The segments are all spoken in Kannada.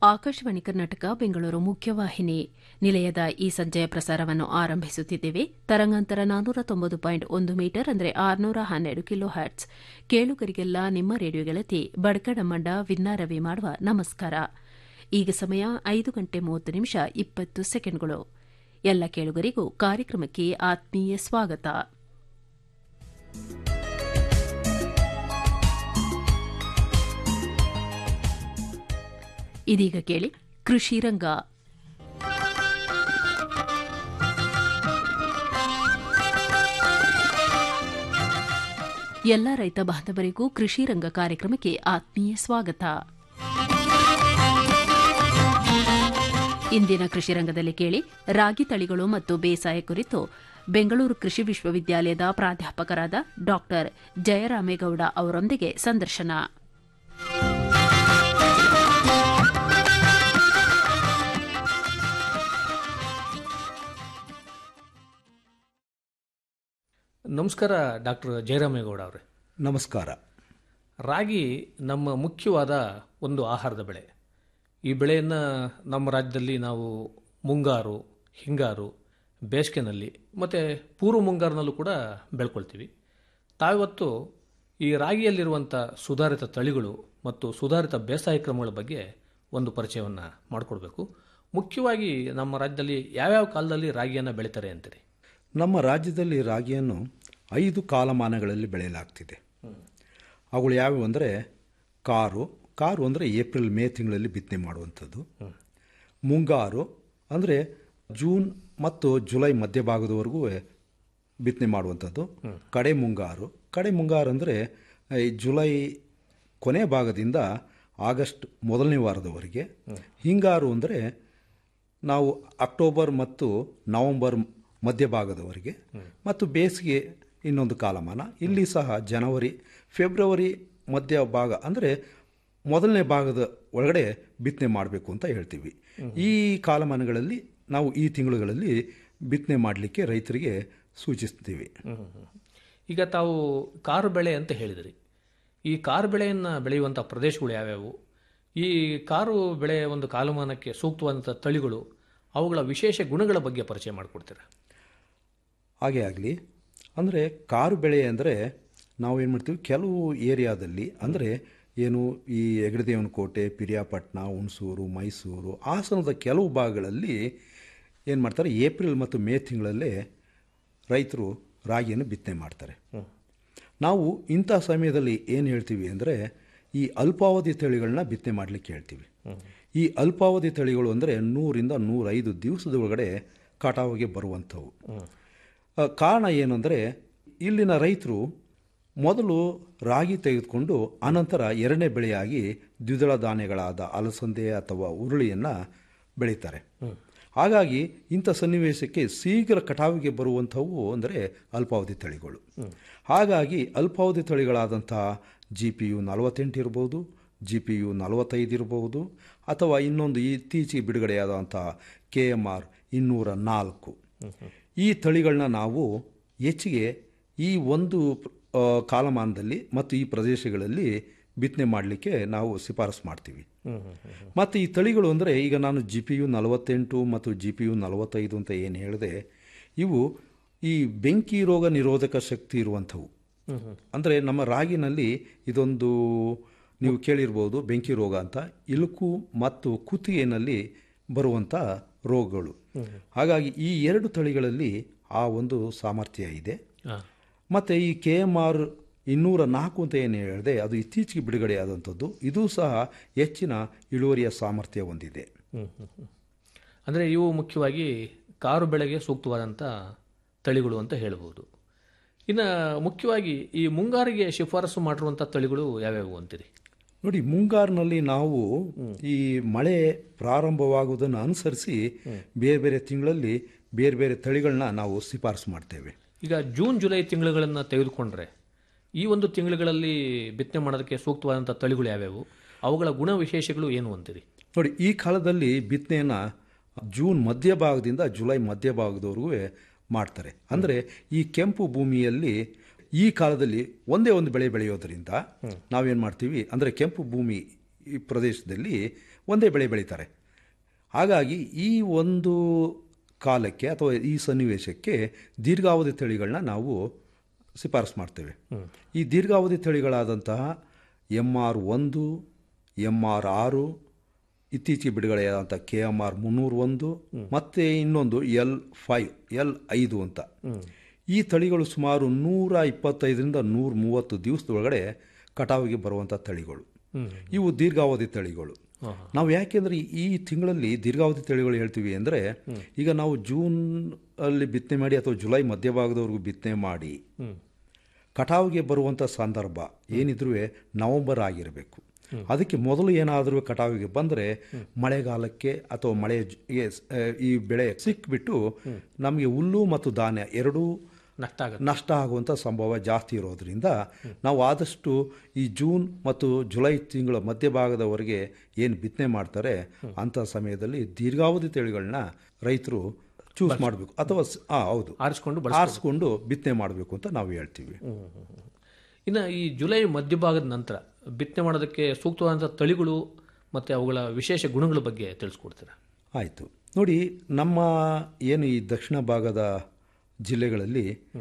ಆಕಾಶವಾಣಿ ಕರ್ನಾಟಕ ಬೆಂಗಳೂರು ಮುಖ್ಯವಾಹಿನಿ ನಿಲಯದ ಈ ಸಂಜೆಯ ಪ್ರಸಾರವನ್ನು ಆರಂಭಿಸುತ್ತಿದ್ದೇವೆ ತರಂಗಾಂತರ ನಾನ್ನೂರ ತೊಂಬತ್ತು ಪಾಯಿಂಟ್ ಒಂದು ಮೀಟರ್ ಅಂದರೆ ಆರುನೂರ ಹನ್ನೆರಡು ಕಿಲೋ ಹ್ಯಾಟ್ಸ್ ಕೇಳುಗರಿಗೆಲ್ಲ ನಿಮ್ಮ ರೇಡಿಯೋ ಗೆಳತಿ ಬಡ್ಕಡಮಂಡ ವಿನ್ನಾರವಿ ಮಾಡುವ ನಮಸ್ಕಾರ ಈಗ ಸಮಯ ಐದು ಗಂಟೆ ಮೂವತ್ತು ನಿಮಿಷ ಇಪ್ಪತ್ತು ಸೆಕೆಂಡ್ಗಳು ಎಲ್ಲ ಕೇಳುಗರಿಗೂ ಕಾರ್ಯಕ್ರಮಕ್ಕೆ ಆತ್ಮೀಯ ಸ್ವಾಗತ ಇದೀಗ ಕೇಳಿ ಕೃಷಿ ರಂಗ ಎಲ್ಲ ರೈತ ಬಾಂಧವರಿಗೂ ಕೃಷಿ ರಂಗ ಕಾರ್ಯಕ್ರಮಕ್ಕೆ ಆತ್ಮೀಯ ಸ್ವಾಗತ ಇಂದಿನ ಕೃಷಿ ರಂಗದಲ್ಲಿ ಕೇಳಿ ರಾಗಿ ತಳಿಗಳು ಮತ್ತು ಬೇಸಾಯ ಕುರಿತು ಬೆಂಗಳೂರು ಕೃಷಿ ವಿಶ್ವವಿದ್ಯಾಲಯದ ಪ್ರಾಧ್ಯಾಪಕರಾದ ಡಾ ಜಯರಾಮೇಗೌಡ ಅವರೊಂದಿಗೆ ಸಂದರ್ಶನ ನಮಸ್ಕಾರ ಡಾಕ್ಟರ್ ಜಯರಾಮೇಗೌಡ ಅವರೇ ನಮಸ್ಕಾರ ರಾಗಿ ನಮ್ಮ ಮುಖ್ಯವಾದ ಒಂದು ಆಹಾರದ ಬೆಳೆ ಈ ಬೆಳೆಯನ್ನು ನಮ್ಮ ರಾಜ್ಯದಲ್ಲಿ ನಾವು ಮುಂಗಾರು ಹಿಂಗಾರು ಬೇಸಿಗೆನಲ್ಲಿ ಮತ್ತು ಪೂರ್ವ ಮುಂಗಾರಿನಲ್ಲೂ ಕೂಡ ಬೆಳ್ಕೊಳ್ತೀವಿ ತಾವಿವತ್ತು ಈ ರಾಗಿಯಲ್ಲಿರುವಂಥ ಸುಧಾರಿತ ತಳಿಗಳು ಮತ್ತು ಸುಧಾರಿತ ಬೇಸಾಯ ಕ್ರಮಗಳ ಬಗ್ಗೆ ಒಂದು ಪರಿಚಯವನ್ನು ಮಾಡಿಕೊಡ್ಬೇಕು ಮುಖ್ಯವಾಗಿ ನಮ್ಮ ರಾಜ್ಯದಲ್ಲಿ ಯಾವ್ಯಾವ ಕಾಲದಲ್ಲಿ ರಾಗಿಯನ್ನು ಬೆಳೀತಾರೆ ಅಂತೀರಿ ನಮ್ಮ ರಾಜ್ಯದಲ್ಲಿ ರಾಗಿಯನ್ನು ಐದು ಕಾಲಮಾನಗಳಲ್ಲಿ ಬೆಳೆಯಲಾಗ್ತಿದೆ ಅವುಗಳು ಯಾವುವು ಅಂದರೆ ಕಾರು ಕಾರು ಅಂದರೆ ಏಪ್ರಿಲ್ ಮೇ ತಿಂಗಳಲ್ಲಿ ಬಿತ್ತನೆ ಮಾಡುವಂಥದ್ದು ಮುಂಗಾರು ಅಂದರೆ ಜೂನ್ ಮತ್ತು ಜುಲೈ ಮಧ್ಯಭಾಗದವರೆಗೂ ಬಿತ್ತನೆ ಮಾಡುವಂಥದ್ದು ಕಡೆ ಮುಂಗಾರು ಕಡೆ ಮುಂಗಾರು ಅಂದರೆ ಈ ಜುಲೈ ಕೊನೆ ಭಾಗದಿಂದ ಆಗಸ್ಟ್ ಮೊದಲನೇ ವಾರದವರೆಗೆ ಹಿಂಗಾರು ಅಂದರೆ ನಾವು ಅಕ್ಟೋಬರ್ ಮತ್ತು ನವೆಂಬರ್ ಮಧ್ಯಭಾಗದವರೆಗೆ ಮತ್ತು ಬೇಸಿಗೆ ಇನ್ನೊಂದು ಕಾಲಮಾನ ಇಲ್ಲಿ ಸಹ ಜನವರಿ ಫೆಬ್ರವರಿ ಮಧ್ಯ ಭಾಗ ಅಂದರೆ ಮೊದಲನೇ ಭಾಗದ ಒಳಗಡೆ ಬಿತ್ತನೆ ಮಾಡಬೇಕು ಅಂತ ಹೇಳ್ತೀವಿ ಈ ಕಾಲಮಾನಗಳಲ್ಲಿ ನಾವು ಈ ತಿಂಗಳುಗಳಲ್ಲಿ ಬಿತ್ತನೆ ಮಾಡಲಿಕ್ಕೆ ರೈತರಿಗೆ ಸೂಚಿಸ್ತೀವಿ ಈಗ ತಾವು ಕಾರು ಬೆಳೆ ಅಂತ ಹೇಳಿದ್ರಿ ಈ ಕಾರು ಬೆಳೆಯನ್ನು ಬೆಳೆಯುವಂಥ ಪ್ರದೇಶಗಳು ಯಾವ್ಯಾವು ಈ ಕಾರು ಬೆಳೆಯ ಒಂದು ಕಾಲಮಾನಕ್ಕೆ ಸೂಕ್ತವಾದಂಥ ತಳಿಗಳು ಅವುಗಳ ವಿಶೇಷ ಗುಣಗಳ ಬಗ್ಗೆ ಪರಿಚಯ ಮಾಡಿಕೊಡ್ತೀರಾ ಹಾಗೆ ಆಗಲಿ ಅಂದರೆ ಕಾರು ಬೆಳೆ ಅಂದರೆ ನಾವೇನು ಮಾಡ್ತೀವಿ ಕೆಲವು ಏರಿಯಾದಲ್ಲಿ ಅಂದರೆ ಏನು ಈ ಹೆಗಡದೇವನ ಕೋಟೆ ಪಿರಿಯಾಪಟ್ಟಣ ಹುಣಸೂರು ಮೈಸೂರು ಹಾಸನದ ಕೆಲವು ಭಾಗಗಳಲ್ಲಿ ಏನು ಮಾಡ್ತಾರೆ ಏಪ್ರಿಲ್ ಮತ್ತು ಮೇ ತಿಂಗಳಲ್ಲೇ ರೈತರು ರಾಗಿಯನ್ನು ಬಿತ್ತನೆ ಮಾಡ್ತಾರೆ ನಾವು ಇಂಥ ಸಮಯದಲ್ಲಿ ಏನು ಹೇಳ್ತೀವಿ ಅಂದರೆ ಈ ಅಲ್ಪಾವಧಿ ತಳಿಗಳನ್ನ ಬಿತ್ತನೆ ಮಾಡಲಿಕ್ಕೆ ಹೇಳ್ತೀವಿ ಈ ಅಲ್ಪಾವಧಿ ತಳಿಗಳು ಅಂದರೆ ನೂರಿಂದ ನೂರೈದು ದಿವಸದ ಒಳಗಡೆ ಕಟಾವಿಗೆ ಬರುವಂಥವು ಆ, ಕಾರಣ ಏನಂದರೆ ಇಲ್ಲಿನ ರೈತರು ಮೊದಲು ರಾಗಿ ತೆಗೆದುಕೊಂಡು ಅನಂತರ ಎರಡನೇ ಬೆಳೆಯಾಗಿ ದ್ವಿದಳ ಧಾನ್ಯಗಳಾದ ಅಲಸಂದೆ ಅಥವಾ ಉರುಳಿಯನ್ನು ಬೆಳೀತಾರೆ ಹಾಗಾಗಿ ಇಂಥ ಸನ್ನಿವೇಶಕ್ಕೆ ಶೀಘ್ರ ಕಟಾವಿಗೆ ಬರುವಂಥವು ಅಂದರೆ ಅಲ್ಪಾವಧಿ ತಳಿಗಳು ಹಾಗಾಗಿ ಅಲ್ಪಾವಧಿ ತಳಿಗಳಾದಂಥ ಜಿ ಪಿ ಯು ನಲವತ್ತೆಂಟು ಇರ್ಬೋದು ಜಿ ಪಿ ಯು ನಲವತ್ತೈದು ಇರ್ಬೋದು ಅಥವಾ ಇನ್ನೊಂದು ಇತ್ತೀಚೆಗೆ ಬಿಡುಗಡೆಯಾದಂಥ ಕೆ ಎಮ್ ಆರ್ ಇನ್ನೂರ ನಾಲ್ಕು ಈ ತಳಿಗಳನ್ನ ನಾವು ಹೆಚ್ಚಿಗೆ ಈ ಒಂದು ಆ, ಕಾಲಮಾನದಲ್ಲಿ ಮತ್ತು ಈ ಪ್ರದೇಶಗಳಲ್ಲಿ ಬಿತ್ತನೆ ಮಾಡಲಿಕ್ಕೆ ನಾವು ಶಿಫಾರಸು ಮಾಡ್ತೀವಿ ಮತ್ತು ಈ ತಳಿಗಳು ಅಂದರೆ ಈಗ ನಾನು ಜಿ ಪಿ ಯು ನಲವತ್ತೆಂಟು ಮತ್ತು ಜಿ ಪಿ ಯು ನಲವತ್ತೈದು ಅಂತ ಏನು ಹೇಳಿದೆ ಇವು ಈ ಬೆಂಕಿ ರೋಗ ನಿರೋಧಕ ಶಕ್ತಿ ಇರುವಂಥವು ಅಂದರೆ ನಮ್ಮ ರಾಗಿನಲ್ಲಿ ಇದೊಂದು ನೀವು ಕೇಳಿರ್ಬೋದು ಬೆಂಕಿ ರೋಗ ಅಂತ ಇಲುಕು ಮತ್ತು ಕುತ್ತಿಗೆಯಲ್ಲಿ ಬರುವಂಥ ರೋಗಗಳು ಹಾಗಾಗಿ ಈ ಎರಡು ತಳಿಗಳಲ್ಲಿ ಆ ಒಂದು ಸಾಮರ್ಥ್ಯ ಇದೆ ಮತ್ತು ಈ ಕೆ ಎಮ್ ಆರ್ ಇನ್ನೂರ ನಾಲ್ಕು ಅಂತ ಏನು ಹೇಳಿದೆ ಅದು ಇತ್ತೀಚೆಗೆ ಬಿಡುಗಡೆಯಾದಂಥದ್ದು ಇದು ಸಹ ಹೆಚ್ಚಿನ ಇಳುವರಿಯ ಸಾಮರ್ಥ್ಯ ಹೊಂದಿದೆ ಅಂದರೆ ಇವು ಮುಖ್ಯವಾಗಿ ಕಾರು ಬೆಳೆಗೆ ಸೂಕ್ತವಾದಂಥ ತಳಿಗಳು ಅಂತ ಹೇಳ್ಬೋದು ಇನ್ನು ಮುಖ್ಯವಾಗಿ ಈ ಮುಂಗಾರಿಗೆ ಶಿಫಾರಸು ಮಾಡಿರುವಂಥ ತಳಿಗಳು ಯಾವ್ಯಾವು ಅಂತೀರಿ ನೋಡಿ ಮುಂಗಾರಿನಲ್ಲಿ ನಾವು ಈ ಮಳೆ ಪ್ರಾರಂಭವಾಗುವುದನ್ನು ಅನುಸರಿಸಿ ಬೇರೆ ಬೇರೆ ತಿಂಗಳಲ್ಲಿ ಬೇರೆ ಬೇರೆ ತಳಿಗಳನ್ನ ನಾವು ಶಿಫಾರಸು ಮಾಡ್ತೇವೆ ಈಗ ಜೂನ್ ಜುಲೈ ತಿಂಗಳುಗಳನ್ನು ತೆಗೆದುಕೊಂಡ್ರೆ ಈ ಒಂದು ತಿಂಗಳುಗಳಲ್ಲಿ ಬಿತ್ತನೆ ಮಾಡೋದಕ್ಕೆ ಸೂಕ್ತವಾದಂಥ ತಳಿಗಳು ಯಾವ್ಯಾವು ಅವುಗಳ ಗುಣ ವಿಶೇಷಗಳು ಏನು ಅಂತೀರಿ ನೋಡಿ ಈ ಕಾಲದಲ್ಲಿ ಬಿತ್ತನೆಯನ್ನು ಜೂನ್ ಮಧ್ಯಭಾಗದಿಂದ ಜುಲೈ ಮಧ್ಯಭಾಗದವರೆಗೂ ಮಾಡ್ತಾರೆ ಅಂದರೆ ಈ ಕೆಂಪು ಭೂಮಿಯಲ್ಲಿ ಈ ಕಾಲದಲ್ಲಿ ಒಂದೇ ಒಂದು ಬೆಳೆ ಬೆಳೆಯೋದ್ರಿಂದ ನಾವೇನು ಮಾಡ್ತೀವಿ ಅಂದರೆ ಕೆಂಪು ಭೂಮಿ ಈ ಪ್ರದೇಶದಲ್ಲಿ ಒಂದೇ ಬೆಳೆ ಬೆಳೀತಾರೆ ಹಾಗಾಗಿ ಈ ಒಂದು ಕಾಲಕ್ಕೆ ಅಥವಾ ಈ ಸನ್ನಿವೇಶಕ್ಕೆ ದೀರ್ಘಾವಧಿ ತಳಿಗಳನ್ನ ನಾವು ಶಿಫಾರಸು ಮಾಡ್ತೇವೆ ಈ ದೀರ್ಘಾವಧಿ ತಳಿಗಳಾದಂತಹ ಎಮ್ ಆರ್ ಒಂದು ಎಮ್ ಆರ್ ಆರು ಇತ್ತೀಚೆಗೆ ಬಿಡುಗಡೆಯಾದಂಥ ಕೆ ಎಮ್ ಆರ್ ಮುನ್ನೂರ ಒಂದು ಮತ್ತು ಇನ್ನೊಂದು ಎಲ್ ಫೈವ್ ಎಲ್ ಐದು ಅಂತ ಈ ತಳಿಗಳು ಸುಮಾರು ನೂರ ಇಪ್ಪತ್ತೈದರಿಂದ ನೂರ ಮೂವತ್ತು ದಿವಸದೊಳಗಡೆ ಕಟಾವಿಗೆ ಬರುವಂಥ ತಳಿಗಳು ಇವು ದೀರ್ಘಾವಧಿ ತಳಿಗಳು ನಾವು ಯಾಕೆಂದರೆ ಈ ತಿಂಗಳಲ್ಲಿ ದೀರ್ಘಾವಧಿ ತಳಿಗಳು ಹೇಳ್ತೀವಿ ಅಂದರೆ ಈಗ ನಾವು ಜೂನ್ ಅಲ್ಲಿ ಬಿತ್ತನೆ ಮಾಡಿ ಅಥವಾ ಜುಲೈ ಮಧ್ಯಭಾಗದವರೆಗೂ ಬಿತ್ತನೆ ಮಾಡಿ ಕಟಾವಿಗೆ ಬರುವಂಥ ಸಂದರ್ಭ ಏನಿದ್ರೂ ನವೆಂಬರ್ ಆಗಿರಬೇಕು ಅದಕ್ಕೆ ಮೊದಲು ಏನಾದರೂ ಕಟಾವಿಗೆ ಬಂದರೆ ಮಳೆಗಾಲಕ್ಕೆ ಅಥವಾ ಮಳೆ ಈ ಬೆಳೆ ಸಿಕ್ಬಿಟ್ಟು ನಮಗೆ ಹುಲ್ಲು ಮತ್ತು ಧಾನ್ಯ ಎರಡೂ ನಷ್ಟ ಆಗುತ್ತೆ ನಷ್ಟ ಆಗುವಂಥ ಸಂಭವ ಜಾಸ್ತಿ ಇರೋದ್ರಿಂದ ನಾವು ಆದಷ್ಟು ಈ ಜೂನ್ ಮತ್ತು ಜುಲೈ ತಿಂಗಳ ಮಧ್ಯಭಾಗದವರೆಗೆ ಏನು ಬಿತ್ತನೆ ಮಾಡ್ತಾರೆ ಅಂಥ ಸಮಯದಲ್ಲಿ ದೀರ್ಘಾವಧಿ ತಳಿಗಳನ್ನ ರೈತರು ಚೂಸ್ ಮಾಡಬೇಕು ಅಥವಾ ಸ್- ಆ, ಹೌದು ಆರಿಸ್ಕೊಂಡು ಬಳ ಆರಿಸ್ಕೊಂಡು ಬಿತ್ತನೆ ಮಾಡಬೇಕು ಅಂತ ನಾವು ಹೇಳ್ತೀವಿ ಇನ್ನು ಈ ಜುಲೈ ಮಧ್ಯಭಾಗದ ನಂತರ ಬಿತ್ತನೆ ಮಾಡೋದಕ್ಕೆ ಸೂಕ್ತವಾದಂಥ ತಳಿಗಳು ಮತ್ತು ಅವುಗಳ ವಿಶೇಷ ಗುಣಗಳ ಬಗ್ಗೆ ತಿಳಿಸ್ಕೊಡ್ತೀರಾ ಆಯಿತು ನೋಡಿ ನಮ್ಮ ಏನು ಈ ದಕ್ಷಿಣ ಭಾಗದ ಜಿಲ್ಲೆಗಳಲ್ಲಿ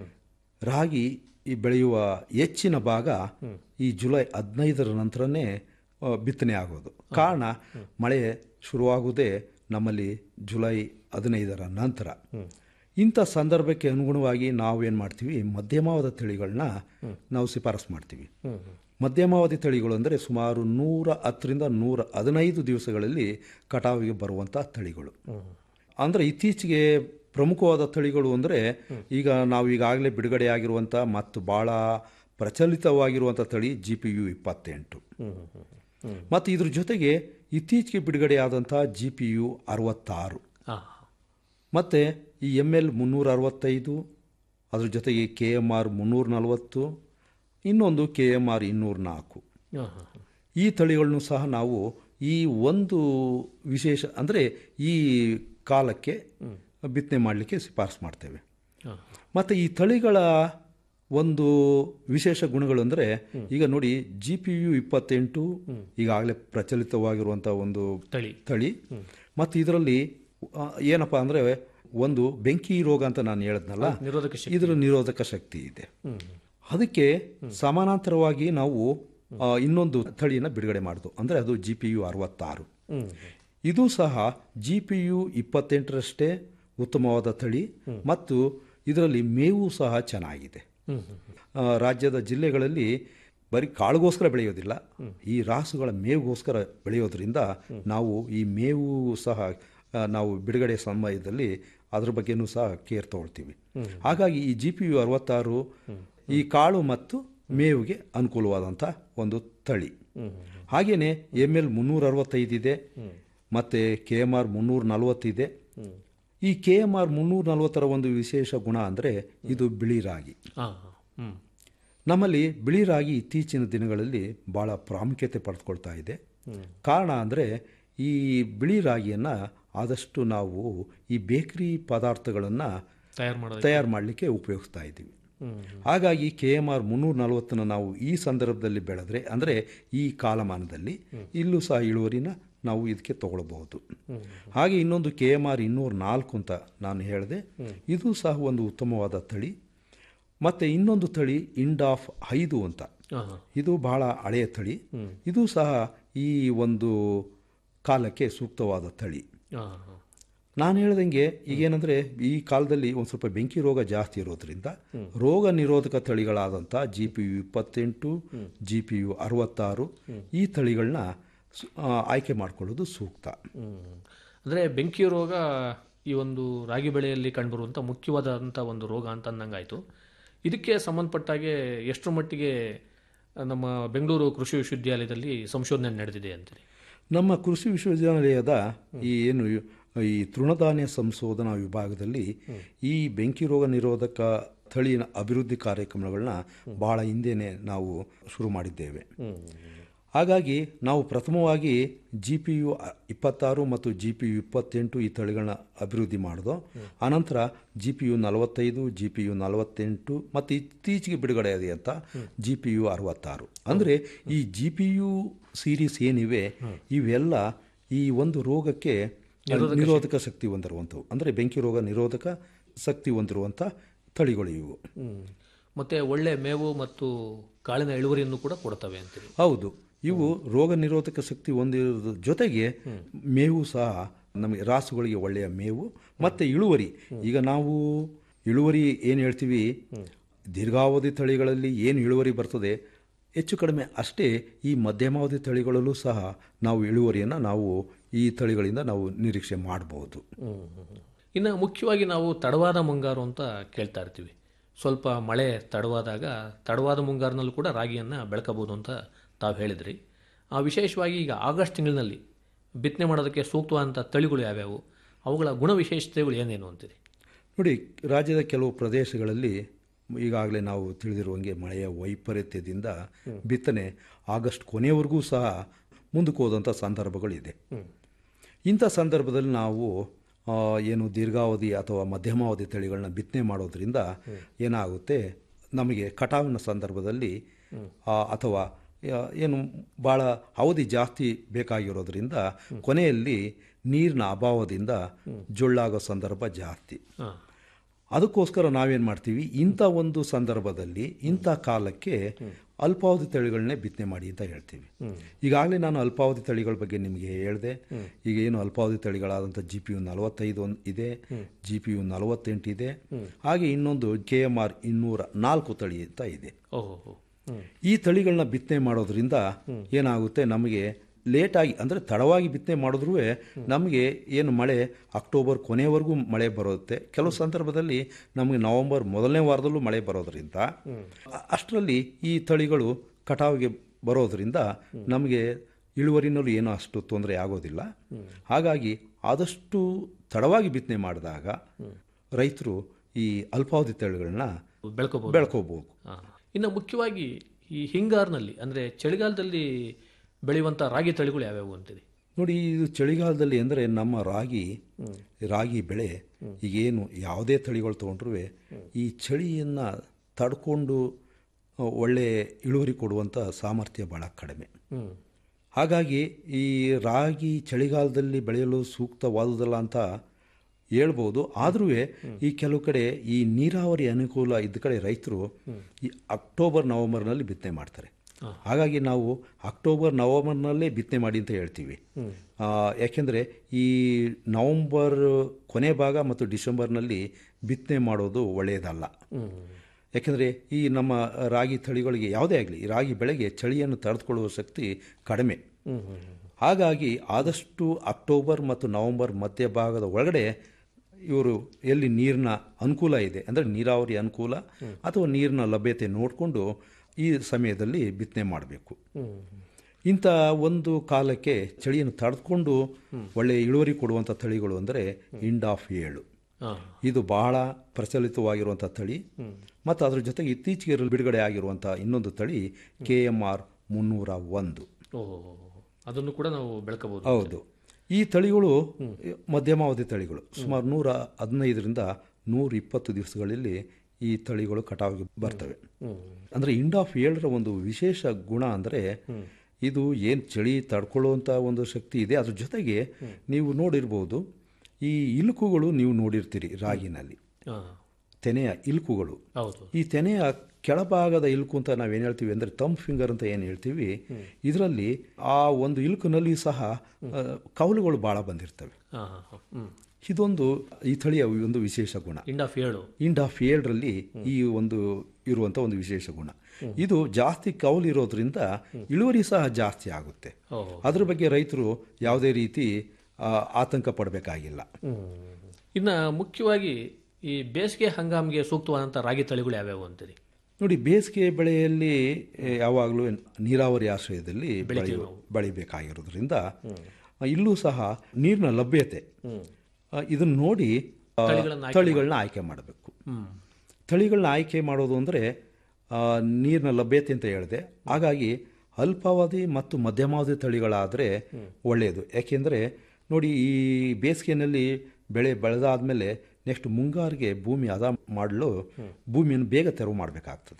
ರಾಗಿ ಈ ಬೆಳೆಯುವ ಹೆಚ್ಚಿನ ಭಾಗ ಈ ಜುಲೈ ಹದಿನೈದರ ನಂತರನೇ ಆ, ಬಿತ್ತನೆ ಆಗೋದು ಕಾರಣ ಮಳೆ ಶುರುವಾಗುವುದೇ ನಮ್ಮಲ್ಲಿ ಜುಲೈ ಹದಿನೈದರ ನಂತರ ಇಂಥ ಸಂದರ್ಭಕ್ಕೆ ಅನುಗುಣವಾಗಿ ನಾವು ಏನು ಮಾಡ್ತೀವಿ ಮಧ್ಯಮಾವಧ ತಳಿಗಳನ್ನ ನಾವು ಶಿಫಾರಸು ಮಾಡ್ತೀವಿ ಮಧ್ಯಮಾವಧಿ ತಳಿಗಳು ಅಂದರೆ ಸುಮಾರು ನೂರ ಹತ್ತರಿಂದ ನೂರ ಹದಿನೈದು ದಿವಸಗಳಲ್ಲಿ ಕಟಾವಿಗೆ ಬರುವಂಥ ತಳಿಗಳು ಅಂದರೆ ಇತ್ತೀಚೆಗೆ ಪ್ರಮುಖವಾದ ತಳಿಗಳು ಅಂದರೆ ಈಗ ನಾವು ಈಗಾಗಲೇ ಬಿಡುಗಡೆಯಾಗಿರುವಂಥ ಮತ್ತು ಭಾಳ ಪ್ರಚಲಿತವಾಗಿರುವಂಥ ತಳಿ ಜಿ ಪಿ ಯು ಇಪ್ಪತ್ತೆಂಟು ಮತ್ತು ಇದ್ರ ಜೊತೆಗೆ ಇತ್ತೀಚೆಗೆ ಬಿಡುಗಡೆಯಾದಂಥ ಜಿ ಪಿ ಯು ಅರವತ್ತಾರು ಹಾಂ ಮತ್ತು ಈ ಎಮ್ ಎಲ್ ಮುನ್ನೂರ ಅರವತ್ತೈದು ಅದ್ರ ಜೊತೆಗೆ ಕೆ ಎಮ್ ಆರ್ ಮುನ್ನೂರ ನಲವತ್ತು ಇನ್ನೊಂದು ಕೆ ಎಮ್ ಆರ್ ಇನ್ನೂರ ನಾಲ್ಕು ಹಾಂ ಹಾಂ ಈ ತಳಿಗಳನ್ನು ಸಹ ನಾವು ಈ ಒಂದು ವಿಶೇಷ ಅಂದರೆ ಈ ಕಾಲಕ್ಕೆ ಬಿತ್ತನೆ ಮಾಡಲಿಕ್ಕೆ ಶಿಫಾರಸು ಮಾಡ್ತೇವೆ ಹಾಂ ಮತ್ತು ಈ ತಳಿಗಳ ಒಂದು ವಿಶೇಷ ಗುಣಗಳು ಅಂದರೆ ಈಗ ನೋಡಿ ಜಿ ಪಿ ಯು ಇಪ್ಪತ್ತೆಂಟು ಈಗಾಗಲೇ ಪ್ರಚಲಿತವಾಗಿರುವಂಥ ಒಂದು ತಳಿ ತಳಿ ಮತ್ತು ಇದರಲ್ಲಿ ಆ, ಏನಪ್ಪ ಅಂದರೆ ಒಂದು ಬೆಂಕಿ ರೋಗ ಅಂತ ನಾನು ಹೇಳಿದ್ನಲ್ಲ ನಿರೋಧಕ ಶಕ್ತಿ ಇದರ ನಿರೋಧಕ ಶಕ್ತಿ ಇದೆ ಅದಕ್ಕೆ ಸಮಾನಾಂತರವಾಗಿ ನಾವು ಆ, ಇನ್ನೊಂದು ತಳಿನ ಬಿಡುಗಡೆ ಮಾಡಿದ್ವು ಅಂದರೆ ಅದು ಜಿ ಪಿ ಯು ಅರವತ್ತಾರು ಇದು ಸಹ ಜಿ ಪಿ ಯು ಇಪ್ಪತ್ತೆಂಟರಷ್ಟೇ ಉತ್ತಮವಾದ ತಳಿ ಮತ್ತು ಇದರಲ್ಲಿ ಮೇವು ಸಹ ಚೆನ್ನಾಗಿದೆ ಆ, ರಾಜ್ಯದ ಜಿಲ್ಲೆಗಳಲ್ಲಿ ಬರೀ ಕಾಳುಗೋಸ್ಕರ ಬೆಳೆಯೋದಿಲ್ಲ ಈ ರಾಸುಗಳ ಮೇವುಗೋಸ್ಕರ ಬೆಳೆಯೋದ್ರಿಂದ ನಾವು ಈ ಮೇವು ಸಹ ಆ, ನಾವು ಬಿಡುಗಡೆ ಸಮಯದಲ್ಲಿ ಅದ್ರ ಬಗ್ಗೆನೂ ಸಹ ಕೇರ್ ತಗೊಳ್ತೀವಿ ಹಾಗಾಗಿ ಈ ಜಿ ಪಿ ಯು ಅರವತ್ತಾರು ಈ ಕಾಳು ಮತ್ತು ಮೇವಿಗೆ ಅನುಕೂಲವಾದಂಥ ಒಂದು ತಳಿ ಹಾಗೆಯೇ ಎಮ್ ಎಲ್ ಮುನ್ನೂರ ಅರವತ್ತೈದಿದೆ ಮತ್ತು ಕೆ ಎಮ್ ಆರ್ ಮುನ್ನೂರ ನಲವತ್ತಿದೆ ಈ ಕೆ ಎಮ್ ಆರ್ ಮುನ್ನೂರ ನಲವತ್ತರ ಒಂದು ವಿಶೇಷ ಗುಣ ಅಂದರೆ ಇದು ಬಿಳಿ ರಾಗಿ ಹಾಂ ಹ್ಞೂ ನಮ್ಮಲ್ಲಿ ಬಿಳಿ ರಾಗಿ ಇತ್ತೀಚಿನ ದಿನಗಳಲ್ಲಿ ಭಾಳ ಪ್ರಾಮುಖ್ಯತೆ ಪಡೆದುಕೊಳ್ತಾ ಇದೆ ಕಾರಣ ಅಂದರೆ ಈ ಬಿಳಿ ರಾಗಿಯನ್ನು ಆದಷ್ಟು ನಾವು ಈ ಬೇಕರಿ ಪದಾರ್ಥಗಳನ್ನು ತಯಾರು ಮಾಡೋದು ತಯಾರು ಮಾಡಲಿಕ್ಕೆ ಉಪಯೋಗಿಸ್ತಾ ಇದ್ದೀವಿ ಹಾಗಾಗಿ ಕೆ ಎಮ್ ಆರ್ ಮುನ್ನೂರ ನಲವತ್ತನ್ನು ನಾವು ಈ ಸಂದರ್ಭದಲ್ಲಿ ಬೆಳೆದ್ರೆ ಅಂದರೆ ಈ ಕಾಲಮಾನದಲ್ಲಿ ಇಲ್ಲೂ ಸಹ ಇಳುವರಿನ ನಾವು ಇದಕ್ಕೆ ತಗೊಳ್ಬಹುದು ಹಾಗೆ ಇನ್ನೊಂದು ಕೆ ಎಮ್ ಆರ್ ಇನ್ನೂರ ನಾಲ್ಕು ಅಂತ ನಾನು ಹೇಳಿದೆ ಇದು ಸಹ ಒಂದು ಉತ್ತಮವಾದ ತಳಿ ಮತ್ತು ಇನ್ನೊಂದು ತಳಿ ಇಂಡಾಫ್ ಐದು ಅಂತ ಹಾಂ ಹಾಂ ಇದು ಬಹಳ ಹಳೆಯ ತಳಿ ಇದು ಸಹ ಈ ಒಂದು ಕಾಲಕ್ಕೆ ಸೂಕ್ತವಾದ ತಳಿ ಹಾಂ ಹಾಂ ನಾನು ಹೇಳ್ದಂಗೆ ಈಗೇನಂದರೆ ಈ ಕಾಲದಲ್ಲಿ ಒಂದು ಸ್ವಲ್ಪ ಬೆಂಕಿ ರೋಗ ಜಾಸ್ತಿ ಇರೋದ್ರಿಂದ ರೋಗ ನಿರೋಧಕ ತಳಿಗಳಾದಂಥ ಜಿ ಪಿ ಯು ಇಪ್ಪತ್ತೆಂಟು ಜಿ ಪಿ ಯು ಅರವತ್ತಾರು ಈ ತಳಿಗಳನ್ನ ಸು- ಆ, ಆಯ್ಕೆ ಮಾಡಿಕೊಳ್ಳೋದು ಸೂಕ್ತ ಅಂದರೆ ಬೆಂಕಿ ರೋಗ ಈ ಒಂದು ರಾಗಿ ಬೆಳೆಯಲ್ಲಿ ಕಂಡುಬರುವಂಥ ಮುಖ್ಯವಾದಂಥ ಒಂದು ರೋಗ ಅಂತ ಅಂದಂಗಾಯಿತು ಇದಕ್ಕೆ ಸಂಬಂಧಪಟ್ಟಾಗೆ ಎಷ್ಟರ ಮಟ್ಟಿಗೆ ನಮ್ಮ ಬೆಂಗಳೂರು ಕೃಷಿ ವಿಶ್ವವಿದ್ಯಾಲಯದಲ್ಲಿ ಸಂಶೋಧನೆ ನಡೆದಿದೆ ಅಂತೀರಿ ನಮ್ಮ ಕೃಷಿ ವಿಶ್ವವಿದ್ಯಾನಿಲಯದ ಈ ಏನು ಈ ತೃಣಧಾನ್ಯ ಸಂಶೋಧನಾ ವಿಭಾಗದಲ್ಲಿ ಈ ಬೆಂಕಿ ರೋಗ ನಿರೋಧಕ ತಳಿಯ ಅಭಿವೃದ್ಧಿ ಕಾರ್ಯಕ್ರಮಗಳನ್ನ ಬಹಳ ಹಿಂದೆನೆ ನಾವು ಶುರು ಮಾಡಿದ್ದೇವೆ ಹಾಗಾಗಿ ನಾವು ಪ್ರಥಮವಾಗಿ ಜಿ ಪಿ ಯು ಇಪ್ಪತ್ತಾರು ಮತ್ತು ಜಿ ಪಿ ಯು ಇಪ್ಪತ್ತೆಂಟು ಈ ತಳಿಗಳನ್ನ ಅಭಿವೃದ್ಧಿ ಮಾಡೋದು ಆನಂತರ ಜಿ ಪಿ ಯು ನಲವತ್ತೈದು ಜಿ ಪಿ ಯು ನಲವತ್ತೆಂಟು ಮತ್ತು ಇತ್ತೀಚೆಗೆ ಬಿಡುಗಡೆ ಆದಂಥ ಜಿ ಪಿ ಯು ಅರವತ್ತಾರು ಅಂದರೆ ಈ ಜಿ ಪಿ ಯು ಸೀರೀಸ್ ಏನಿವೆ ಇವೆಲ್ಲ ಈ ಒಂದು ರೋಗಕ್ಕೆ ನಿರೋಧಕ ಶಕ್ತಿ ಹೊಂದಿರುವಂಥವು ಅಂದರೆ ಬೆಂಕಿ ರೋಗ ನಿರೋಧಕ ಶಕ್ತಿ ಹೊಂದಿರುವಂಥ ತಳಿಗಳು ಇವು ಹ್ಮ್. ಮತ್ತೆ ಒಳ್ಳೆ ಮೇವು ಮತ್ತು ಕಾಳಿನ ಇಳುವರಿಯನ್ನು ಕೂಡ ಕೊಡ್ತವೆ ಅಂತೀರಿ ಹೌದು ಇವು ರೋಗ ನಿರೋಧಕ ಶಕ್ತಿ ಹೊಂದಿರೋದ್ರ ಜೊತೆಗೆ ಮೇವು ಸಹ ನಮಗೆ ರಾಸುಗಳಿಗೆ ಒಳ್ಳೆಯ ಮೇವು ಮತ್ತು ಇಳುವರಿ ಈಗ ನಾವು ಇಳುವರಿ ಏನು ಹೇಳ್ತೀವಿ ದೀರ್ಘಾವಧಿ ತಳಿಗಳಲ್ಲಿ ಏನು ಇಳುವರಿ ಬರ್ತದೆ ಹೆಚ್ಚು ಕಡಿಮೆ ಅಷ್ಟೇ ಈ ಮಧ್ಯಮಾವಧಿ ತಳಿಗಳಲ್ಲೂ ಸಹ ನಾವು ಇಳುವರಿಯನ್ನು ನಾವು ಈ ತಳಿಗಳಿಂದ ನಾವು ನಿರೀಕ್ಷೆ ಮಾಡಬಹುದು ಇನ್ನು ಮುಖ್ಯವಾಗಿ ನಾವು ತಡವಾದ ಮುಂಗಾರು ಅಂತ ಕೇಳ್ತಾ ಇರ್ತೀವಿ ಸ್ವಲ್ಪ ಮಳೆ ತಡವಾದಾಗ ತಡವಾದ ಮುಂಗಾರಿನಲ್ಲೂ ಕೂಡ ರಾಗಿಯನ್ನು ಬೆಳಕಬಹುದು ಅಂತ ತಾವು ಹೇಳಿದ್ರಿ ಆ ವಿಶೇಷವಾಗಿ ಈಗ ಆಗಸ್ಟ್ ತಿಂಗಳಿನಲ್ಲಿ ಬಿತ್ತನೆ ಮಾಡೋದಕ್ಕೆ ಸೂಕ್ತವಾದಂಥ ತಳಿಗಳು ಯಾವ್ಯಾವು ಅವುಗಳ ಗುಣ ವಿಶೇಷತೆಗಳು ಏನೇನು ಅಂತೀರಿ ನೋಡಿ ರಾಜ್ಯದ ಕೆಲವು ಪ್ರದೇಶಗಳಲ್ಲಿ ಈಗಾಗಲೇ ನಾವು ತಿಳಿದಿರುವಂಗೆ ಮಳೆಯ ವೈಪರೀತ್ಯದಿಂದ ಬಿತ್ತನೆ ಆಗಸ್ಟ್ ಕೊನೆಯವರೆಗೂ ಸಹ ಮುಂದಕ್ಕೆ ಹೋದಂಥ ಸಂದರ್ಭಗಳಿದೆ ಇಂಥ ಸಂದರ್ಭದಲ್ಲಿ ನಾವು ಆ, ಏನು ದೀರ್ಘಾವಧಿ ಅಥವಾ ಮಧ್ಯಮಾವಧಿ ತಳಿಗಳನ್ನ ಬಿತ್ತನೆ ಮಾಡೋದ್ರಿಂದ ಏನಾಗುತ್ತೆ ನಮಗೆ ಕಟಾವಿನ ಸಂದರ್ಭದಲ್ಲಿ ಆ, ಅಥವಾ ಯಾ- ಏನು ಭಾಳ ಅವಧಿ ಜಾಸ್ತಿ ಬೇಕಾಗಿರೋದ್ರಿಂದ ಕೊನೆಯಲ್ಲಿ ನೀರಿನ ಅಭಾವದಿಂದ ಜೊಳ್ಳಾಗೋ ಸಂದರ್ಭ ಜಾಸ್ತಿ ಹಾಂ ಅದಕ್ಕೋಸ್ಕರ ನಾವೇನು ಮಾಡ್ತೀವಿ ಇಂಥ ಒಂದು ಸಂದರ್ಭದಲ್ಲಿ ಇಂಥ ಕಾಲಕ್ಕೆ ಅಲ್ಪಾವಧಿ ತಳಿಗಳನ್ನೇ ಬಿತ್ತನೆ ಮಾಡಿ ಅಂತ ಹೇಳ್ತೀವಿ ಈಗಾಗಲೇ ನಾನು ಅಲ್ಪಾವಧಿ ತಳಿಗಳ ಬಗ್ಗೆ ನಿಮಗೆ ಹೇಳಿದೆ ಈಗ ಏನು ಅಲ್ಪಾವಧಿ ತಳಿಗಳಾದಂಥ ಜಿ ಪಿ ಯು ನಲವತ್ತೈದು ಒಂದು ಇದೆ ಜಿ ಪಿ ಯು ನಲವತ್ತೆಂಟು ಇದೆ ಹಾಗೆ ಇನ್ನೊಂದು ಕೆ ಎಮ್ ಆರ್ ಇನ್ನೂರ ನಾಲ್ಕು ತಳಿ ಅಂತ ಇದೆ ಓಹೋ ಹ್ಞೂ ಈ ತಳಿಗಳನ್ನ ಬಿತ್ತನೆ ಮಾಡೋದ್ರಿಂದ ಏನಾಗುತ್ತೆ ನಮಗೆ ಲೇಟಾಗಿ ಅಂದರೆ ತಡವಾಗಿ ಬಿತ್ತನೆ ಮಾಡಿದ್ರೂ ನಮಗೆ ಏನು ಮಳೆ ಅಕ್ಟೋಬರ್ ಕೊನೆವರೆಗೂ ಮಳೆ ಬರುತ್ತೆ ಕೆಲವು ಸಂದರ್ಭದಲ್ಲಿ ನಮಗೆ ನವೆಂಬರ್ ಮೊದಲನೇ ವಾರದಲ್ಲೂ ಮಳೆ ಬರೋದ್ರಿಂದ ಅ- ಅಷ್ಟರಲ್ಲಿ ಈ ತಳಿಗಳು ಕಟಾವಿಗೆ ಬರೋದ್ರಿಂದ ನಮಗೆ ಇಳುವರಿನಲ್ಲೂ ಏನೂ ಅಷ್ಟು ತೊಂದರೆ ಆಗೋದಿಲ್ಲ ಹಾಗಾಗಿ ಆದಷ್ಟು ತಡವಾಗಿ ಬಿತ್ತನೆ ಮಾಡಿದಾಗ ರೈತರು ಈ ಅಲ್ಪಾವಧಿ ತಳಿಗಳನ್ನ ಬೆಳ್ಕೋಬಹುದು ಬೆಳ್ಕೋಬೋದು ಹಾಂ ಇನ್ನು ಮುಖ್ಯವಾಗಿ ಈ ಹಿಂಗಾರಿನಲ್ಲಿ ಅಂದರೆ ಚಳಿಗಾಲದಲ್ಲಿ ಬೆಳೆಯುವಂಥ ರಾಗಿ ತಳಿಗಳು ಯಾವ್ಯಾವು ಅಂತೀರಿ ನೋಡಿ ಇದು ಚಳಿಗಾಲದಲ್ಲಿ ಅಂದರೆ ನಮ್ಮ ರಾಗಿ ರಾಗಿ ಬೆಳೆ ಈಗೇನು ಯಾವುದೇ ತಳಿಗಳು ತೊಗೊಂಡ್ರೂ ಈ ಚಳಿಯನ್ನು ತಡ್ಕೊಂಡು ಆ, ಒಳ್ಳೆ ಇಳುವರಿ ಕೊಡುವಂಥ ಸಾಮರ್ಥ್ಯ ಭಾಳ ಕಡಿಮೆ ಹ್ಞೂ ಹಾಗಾಗಿ ಈ ರಾಗಿ ಚಳಿಗಾಲದಲ್ಲಿ ಬೆಳೆಯಲು ಸೂಕ್ತವಾದುದಲ್ಲ ಅಂತ ಹೇಳ್ಬೋದು ಆದರೂ ಈ ಕೆಲವು ಕಡೆ ಈ ನೀರಾವರಿ ಅನುಕೂಲ ಇದ್ದ ಕಡೆ ರೈತರು ಈ ಅಕ್ಟೋಬರ್ ನವೆಂಬರ್ನಲ್ಲಿ ಬಿತ್ತನೆ ಮಾಡ್ತಾರೆ ಹಾಗಾಗಿ ನಾವು ಅಕ್ಟೋಬರ್ ನವೆಂಬರ್ನಲ್ಲೇ ಬಿತ್ತನೆ ಮಾಡಿ ಅಂತ ಹೇಳ್ತೀವಿ ಆ, ಯಾಕೆಂದರೆ ಈ ನವಂಬರ್ ಕೊನೆ ಭಾಗ ಮತ್ತು ಡಿಸೆಂಬರ್ನಲ್ಲಿ ಬಿತ್ತನೆ ಮಾಡೋದು ಒಳ್ಳೆಯದಲ್ಲ ಯಾಕೆಂದರೆ ಈ ನಮ್ಮ ರಾಗಿ ತಳಿಗಳಿಗೆ ಯಾವುದೇ ಆಗಲಿ ರಾಗಿ ಬೆಳೆಗೆ ಚಳಿಯನ್ನು ತಡೆದುಕೊಳ್ಳುವ ಶಕ್ತಿ ಕಡಿಮೆ ಹಾಗಾಗಿ ಆದಷ್ಟು ಅಕ್ಟೋಬರ್ ಮತ್ತು ನವೆಂಬರ್ ಮಧ್ಯಭಾಗದ ಒಳಗಡೆ ಇವರು ಎಲ್ಲಿ ನೀರಿನ ಅನುಕೂಲ ಇದೆ ಅಂದರೆ ನೀರಾವರಿ ಅನುಕೂಲ ಅಥವಾ ನೀರಿನ ಲಭ್ಯತೆ ನೋಡಿಕೊಂಡು ಈ ಸಮಯದಲ್ಲಿ ಬಿತ್ತನೆ ಮಾಡಬೇಕು ಇಂಥ ಒಂದು ಕಾಲಕ್ಕೆ ಚಳಿಯನ್ನು ತಡೆದುಕೊಂಡು ಒಳ್ಳೆಯ ಇಳುವರಿ ಕೊಡುವಂಥ ತಳಿಗಳು ಅಂದರೆ ಇಂಡ್ ಆಫ್ ಏಳು ಹಾಂ ಇದು ಬಹಳ ಪ್ರಚಲಿತವಾಗಿರುವಂಥ ತಳಿ ಮತ್ತು ಅದ್ರ ಜೊತೆಗೆ ಇತ್ತೀಚೆಗೆ ಬಿಡುಗಡೆ ಆಗಿರುವಂಥ ಇನ್ನೊಂದು ತಳಿ ಕೆ ಎಮ್ ಆರ್ ಮುನ್ನೂರ ಒಂದು ಓಹೋ ಅದನ್ನು ಕೂಡ ನಾವು ಬೆಳ್ಕೋಬಹುದು ಹೌದು ಈ ತಳಿಗಳು ಮಧ್ಯಮಾವಧಿ ತಳಿಗಳು ಸುಮಾರು ನೂರ ಹದಿನೈದರಿಂದ ನೂರ ಇಪ್ಪತ್ತು ದಿವಸಗಳಲ್ಲಿ ಈ ತಳಿಗಳು ಕಟಾವಿಗೆ ಬರ್ತವೆ ಅಂದರೆ ಇಂಡ್ ಆಫ್ ಏಳರ ಒಂದು ವಿಶೇಷ ಗುಣ ಅಂದರೆ ಇದು ಏನು ಚಳಿ ತಡ್ಕೊಳ್ಳುವಂಥ ಒಂದು ಶಕ್ತಿ ಇದೆ ಅದ್ರ ಜೊತೆಗೆ ನೀವು ನೋಡಿರ್ಬೋದು ಈ ಇಲುಕುಗಳು ನೀವು ನೋಡಿರ್ತೀರಿ ರಾಗಿನಲ್ಲಿ ಹಾಂ ತೆನೆಯ ಇಲ್ಕುಗಳು ಹೌದು ಈ ತೆನೆಯ ಕೆಳಭಾಗದ ಇಲ್ಕು ಅಂತ ನಾವೇನು ಹೇಳ್ತೀವಿ ಅಂದರೆ ತಮ್ ಫಿಂಗರ್ ಅಂತ ಏನು ಹೇಳ್ತೀವಿ ಇದರಲ್ಲಿ ಆ ಒಂದು ಇಲ್ಕುನಲ್ಲಿ ಸಹ ಆ, ಕವಲುಗಳು ಭಾಳ ಬಂದಿರ್ತವೆ ಹಾಂ ಹಾಂ ಹಾಂ ಹ್ಞೂ ಇದೊಂದು ಈ ತಳಿಯ ಒಂದು ವಿಶೇಷ ಗುಣ ಇಂಡ್ ಆಫ್ ಏಳು ಇಂಡ್ ಆಫ್ ಏಳರಲ್ಲಿ ಈ ಒಂದು ಇರುವಂಥ ಒಂದು ವಿಶೇಷ ಗುಣ ಇದು ಜಾಸ್ತಿ ಕೌಲು ಇರೋದ್ರಿಂದ ಇಳುವರಿ ಸಹ ಜಾಸ್ತಿ ಆಗುತ್ತೆ ಓಹೋ ಅದ್ರ ಬಗ್ಗೆ ರೈತರು ಯಾವುದೇ ರೀತಿ ಆ, ಆತಂಕ ಪಡಬೇಕಾಗಿಲ್ಲ ಇನ್ನು ಮುಖ್ಯವಾಗಿ ಈ ಬೇಸಿಗೆ ಹಂಗಾಮಿಗೆ ಸೂಕ್ತವಾದಂಥ ರಾಗಿ ತಳಿಗಳು ಯಾವ್ಯಾವು ಅಂತೀರಿ ನೋಡಿ ಬೇಸಿಗೆ ಬೆಳೆಯಲ್ಲಿ ಎ, ಯಾವಾಗಲೂ ನೀರಾವರಿ ಆಶ್ರಯದಲ್ಲಿ ಬೆಳೆಯು ಬೆಳಿಬೇಕಾಗಿರೋದ್ರಿಂದ ಇಲ್ಲೂ ಸಹ ನೀರಿನ ಲಭ್ಯತೆ ಆ, ಇದನ್ನ ನೋಡಿ ಆ, ತಳಿಗಳನ್ನ ತಳಿಗಳನ್ನ ಆಯ್ಕೆ ಮಾಡಬೇಕು ಹ್ಞೂ ತಳಿಗಳನ್ನ ಆಯ್ಕೆ ಮಾಡೋದು ಅಂದರೆ ನೀರಿನ ಲಭ್ಯತೆ ಅಂತ ಹೇಳಿದೆ ಹಾಗಾಗಿ ಅಲ್ಪಾವಧಿ ಮತ್ತು ಮಧ್ಯಮಾವಧಿ ತಳಿಗಳಾದರೆ ಒಳ್ಳೆಯದು ಯಾಕೆಂದರೆ ನೋಡಿ ಈ ಬೇಸಿಗೆಯಲ್ಲಿ ಬೆಳೆ ಬೆಳೆದಾದ್ಮೇಲೆ ನೆಕ್ಸ್ಟ್ ಮುಂಗಾರಿಗೆ ಭೂಮಿ ಹದ ಮಾಡಲು ಭೂಮಿಯನ್ನು ಬೇಗ ತೆರವು ಮಾಡಬೇಕಾಗ್ತದೆ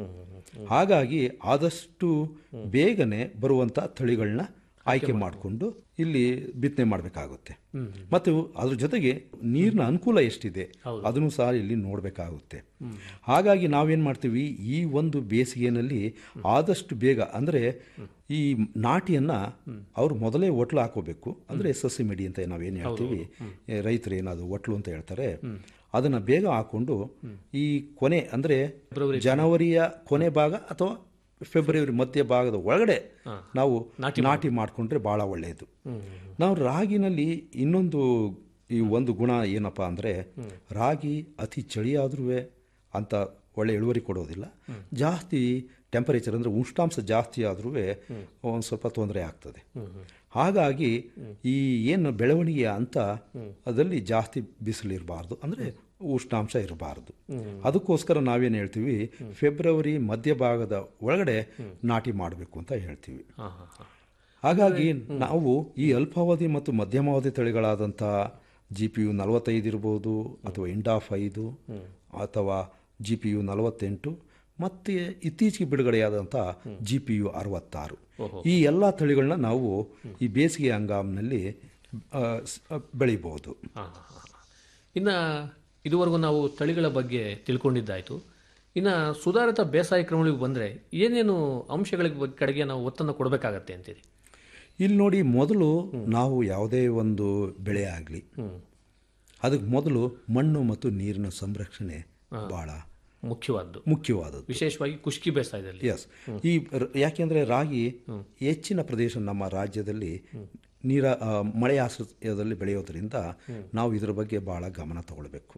ಹಾಗಾಗಿ ಆದಷ್ಟು ಬೇಗನೆ ಬರುವಂಥ ತಳಿಗಳನ್ನ ಆಯ್ಕೆ ಮಾಡಿಕೊಂಡು ಇಲ್ಲಿ ಬಿತ್ತನೆ ಮಾಡಬೇಕಾಗುತ್ತೆ ಮತ್ತು ಅದ್ರ ಜೊತೆಗೆ ನೀರಿನ ಅನುಕೂಲ ಎಷ್ಟಿದೆ ಅದನ್ನು ಸಹ ಇಲ್ಲಿ ನೋಡಬೇಕಾಗುತ್ತೆ ಹಾಗಾಗಿ ನಾವೇನು ಮಾಡ್ತೀವಿ ಈ ಒಂದು ಬೇಸಿಗೆಯಲ್ಲಿ ಆದಷ್ಟು ಬೇಗ ಅಂದರೆ ಈ ನಾಟಿಯನ್ನು ಅವರು ಮೊದಲೇ ಒಟ್ಲು ಹಾಕೋಬೇಕು ಅಂದರೆ ಸಸಿ ಮಿಡಿ ಅಂತ ನಾವೇನು ಹೇಳ್ತೀವಿ ಏ, ರೈತರು ಏನದು ಒಟ್ಲು ಅಂತ ಹೇಳ್ತಾರೆ ಅದನ್ನು ಬೇಗ ಹಾಕೊಂಡು ಈ ಕೊನೆ ಅಂದರೆ ಜನವರಿಯ ಕೊನೆ ಭಾಗ ಅಥವಾ ಫೆಬ್ರವರಿ ಮಧ್ಯ ಭಾಗದ ಒಳಗಡೆ ನಾವು ನಾಟಿ ಮಾಡಿಕೊಂಡ್ರೆ ಭಾಳ ಒಳ್ಳೆಯದು ನಾವು ರಾಗಿನಲ್ಲಿ ಇನ್ನೊಂದು ಈ ಒಂದು ಗುಣ ಏನಪ್ಪ ಅಂದರೆ ರಾಗಿ ಅತಿ ಚಳಿಯಾದ್ರೂ ಅಂತ ಒಳ್ಳೆ ಇಳುವರಿ ಕೊಡೋದಿಲ್ಲ ಜಾಸ್ತಿ ಟೆಂಪರೇಚರ್ ಅಂದರೆ ಉಷ್ಣಾಂಶ ಜಾಸ್ತಿ ಆದ್ರೂ ಒಂದು ಸ್ವಲ್ಪ ತೊಂದರೆ ಆಗ್ತದೆ ಹಾಗಾಗಿ ಈ ಏನು ಬೆಳವಣಿಗೆಯ ಹಂತ ಅದರಲ್ಲಿ ಜಾಸ್ತಿ ಬಿಸಿಲಿರಬಾರ್ದು ಅಂದರೆ ಉಷ್ಣಾಂಶ ಇರಬಾರ್ದು ಅದಕ್ಕೋಸ್ಕರ ನಾವೇನು ಹೇಳ್ತೀವಿ ಫೆಬ್ರವರಿ ಮಧ್ಯಭಾಗದ ಒಳಗಡೆ ನಾಟಿ ಮಾಡಬೇಕು ಅಂತ ಹೇಳ್ತೀವಿ ಹಾಂ ಹಾಂ ಹಾಂ ಹಾಗಾಗಿ ನಾವು ಈ ಅಲ್ಪಾವಧಿ ಮತ್ತು ಮಧ್ಯಮಾವಧಿ ತಳಿಗಳಾದಂಥ ಜಿ ಪಿ ಯು ನಲವತ್ತೈದು ಇರ್ಬೋದು ಅಥವಾ ಇಂಡಾಫ್ ಐದು ಅಥವಾ ಜಿ ಪಿ ಯು ನಲವತ್ತೆಂಟು ಮತ್ತು ಇತ್ತೀಚೆಗೆ ಬಿಡುಗಡೆಯಾದಂಥ ಜಿ ಪಿ ಯು ಅರವತ್ತಾರು ಈ ಎಲ್ಲ ತಳಿಗಳನ್ನ ನಾವು ಈ ಬೇಸಿಗೆ ಹಂಗಾಮಿನಲ್ಲಿ ಆ, ಸ್- ಆ, ಬೆಳಿಬೋದು ಹಾಂ ಹಾಂ ಹಾಂ ಇನ್ನು ಇದುವರೆಗೂ ನಾವು ತಳಿಗಳ ಬಗ್ಗೆ ತಿಳ್ಕೊಂಡಿದ್ದಾಯಿತು ಇನ್ನು ಸುಧಾರಿತ ಬೇಸಾಯ ಕ್ರಮಗಳಿಗೆ ಬಂದರೆ ಏನೇನು ಅಂಶಗಳಿಗೆ ಬಗ್ಗೆ ಕಡೆಗೆ ನಾವು ಒತ್ತನ್ನು ಕೊಡಬೇಕಾಗತ್ತೆ ಅಂತೀರಿ ಇಲ್ಲಿ ನೋಡಿ ಮೊದಲು ನಾವು ಯಾವುದೇ ಒಂದು ಬೆಳೆ ಆಗಲಿ ಅದಕ್ಕೆ ಮೊದಲು ಮಣ್ಣು ಮತ್ತು ನೀರಿನ ಸಂರಕ್ಷಣೆ ಭಾಳ ಮುಖ್ಯವಾದ್ದು ಮುಖ್ಯವಾದದ್ದು ವಿಶೇಷವಾಗಿ ಕುಷ್ಕಿ ಬೇಸಾಯದಲ್ಲಿ ಎಸ್ ಈ ರ- ಯಾಕೆಂದ್ರೆ ರಾಗಿ ಹೆಚ್ಚಿನ ಪ್ರದೇಶ ನಮ್ಮ ರಾಜ್ಯದಲ್ಲಿ ನೀರ ಆ, ಮಳೆ ಆಶ್ರಯದಲ್ಲಿ ಬೆಳೆಯೋದ್ರಿಂದ ನಾವು ಇದರ ಬಗ್ಗೆ ಬಹಳ ಗಮನ ತಗೊಳ್ಬೇಕು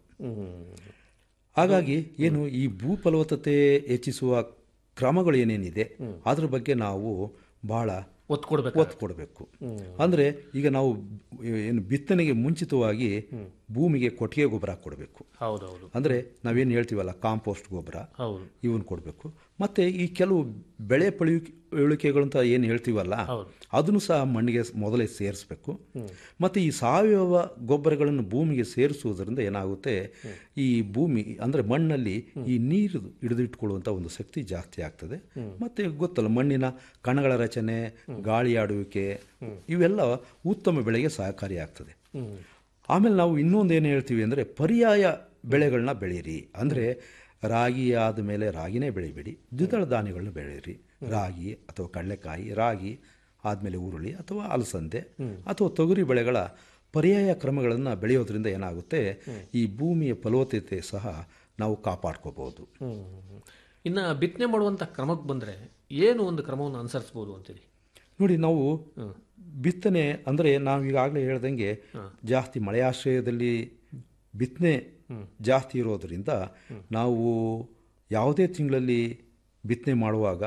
ಹಾಗಾಗಿ ಏನು ಈ ಭೂ ಫಲವತ್ತತೆ ಹೆಚ್ಚಿಸುವ ಕ್ರಮಗಳು ಏನೇನಿದೆ ಅದ್ರ ಬಗ್ಗೆ ನಾವು ಬಹಳ ಒತ್ತು ಕೊಡಬೇಕು ಒತ್ತು ಕೊಡಬೇಕು ಅಂದರೆ ಈಗ ನಾವು ಏನು ಬಿತ್ತನೆಗೆ ಮುಂಚಿತವಾಗಿ ಭೂಮಿಗೆ ಕೊಟ್ಟಿಗೆ ಗೊಬ್ಬರ ಕೊಡಬೇಕು ಹೌದೌದು ಅಂದರೆ ನಾವೇನು ಹೇಳ್ತೀವಲ್ಲ ಕಾಂಪೋಸ್ಟ್ ಗೊಬ್ಬರ ಹೌದು ಇವನ್ ಕೊಡಬೇಕು ಮತ್ತು ಈ ಕೆಲವು ಬೆಳೆ ಪಳಿಯುಳಿಕೆಗಳು ಅಂತ ಏನು ಹೇಳ್ತೀವಲ್ಲ ಹೌದು. ಅದನ್ನು ಸಹ ಮಣ್ಣಿಗೆ ಸ್- ಮೊದಲೇ ಸೇರಿಸ್ಬೇಕು ಮತ್ತು ಈ ಸಾವಯವ ಗೊಬ್ಬರಗಳನ್ನು ಭೂಮಿಗೆ ಸೇರಿಸುವುದರಿಂದ ಏನಾಗುತ್ತೆ ಈ ಭೂಮಿ ಅಂದರೆ ಮಣ್ಣಲ್ಲಿ ಈ ನೀರು ಹಿಡಿದಿಟ್ಕೊಳ್ಳುವಂಥ ಒಂದು ಶಕ್ತಿ ಜಾಸ್ತಿ ಆಗ್ತದೆ ಮತ್ತು ಗೊತ್ತಲ್ಲ ಮಣ್ಣಿನ ಕಣಗಳ ರಚನೆ ಗಾಳಿ ಆಡುವಿಕೆ ಇವೆಲ್ಲ ಉತ್ತಮ ಬೆಳೆಗೆ ಸಹಕಾರಿಯಾಗ್ತದೆ ಆಮೇಲೆ ನಾವು ಇನ್ನೊಂದು ಏನು ಹೇಳ್ತೀವಿ ಅಂದರೆ ಪರ್ಯಾಯ ಬೆಳೆಗಳನ್ನ ಬೆಳೀರಿ ಅಂದರೆ ರಾಗಿ ಆದ ಮೇಲೆ ರಾಗಿನೇ ಬೆಳಿಬೇಡಿ ದ್ವಿದಳ ಧಾನ್ಯಗಳನ್ನ ಬೆಳೀರಿ ರಾಗಿ ಅಥವಾ ಕಡಲೆಕಾಯಿ ರಾಗಿ ಆದಮೇಲೆ ಉರುಳಿ ಅಥವಾ ಅಲಸಂದೆ ಅಥವಾ ತೊಗರಿ ಬೆಳೆಗಳ ಪರ್ಯಾಯ ಕ್ರಮಗಳನ್ನು ಬೆಳೆಯೋದ್ರಿಂದ ಏನಾಗುತ್ತೆ ಈ ಭೂಮಿಯ ಫಲವತ್ತತೆ ಸಹ ನಾವು ಕಾಪಾಡ್ಕೋಬಹುದು ಇನ್ನು ಬಿತ್ತನೆ ಮಾಡುವಂಥ ಕ್ರಮಕ್ಕೆ ಬಂದರೆ ಏನು ಒಂದು ಕ್ರಮವನ್ನು ಅನುಸರಿಸ್ಬೋದು ಅಂತೀರಿ ನೋಡಿ ನಾವು ಬಿತ್ತನೆ ಅಂದರೆ ನಾವು ಈಗಾಗಲೇ ಹೇಳ್ದಂಗೆ ಜಾಸ್ತಿ ಮಳೆಯಾಶ್ರಯದಲ್ಲಿ ಬಿತ್ತನೆ ಜಾಸ್ತಿ ಇರೋದರಿಂದ ನಾವು ಯಾವುದೇ ತಿಂಗಳಲ್ಲಿ ಬಿತ್ತನೆ ಮಾಡುವಾಗ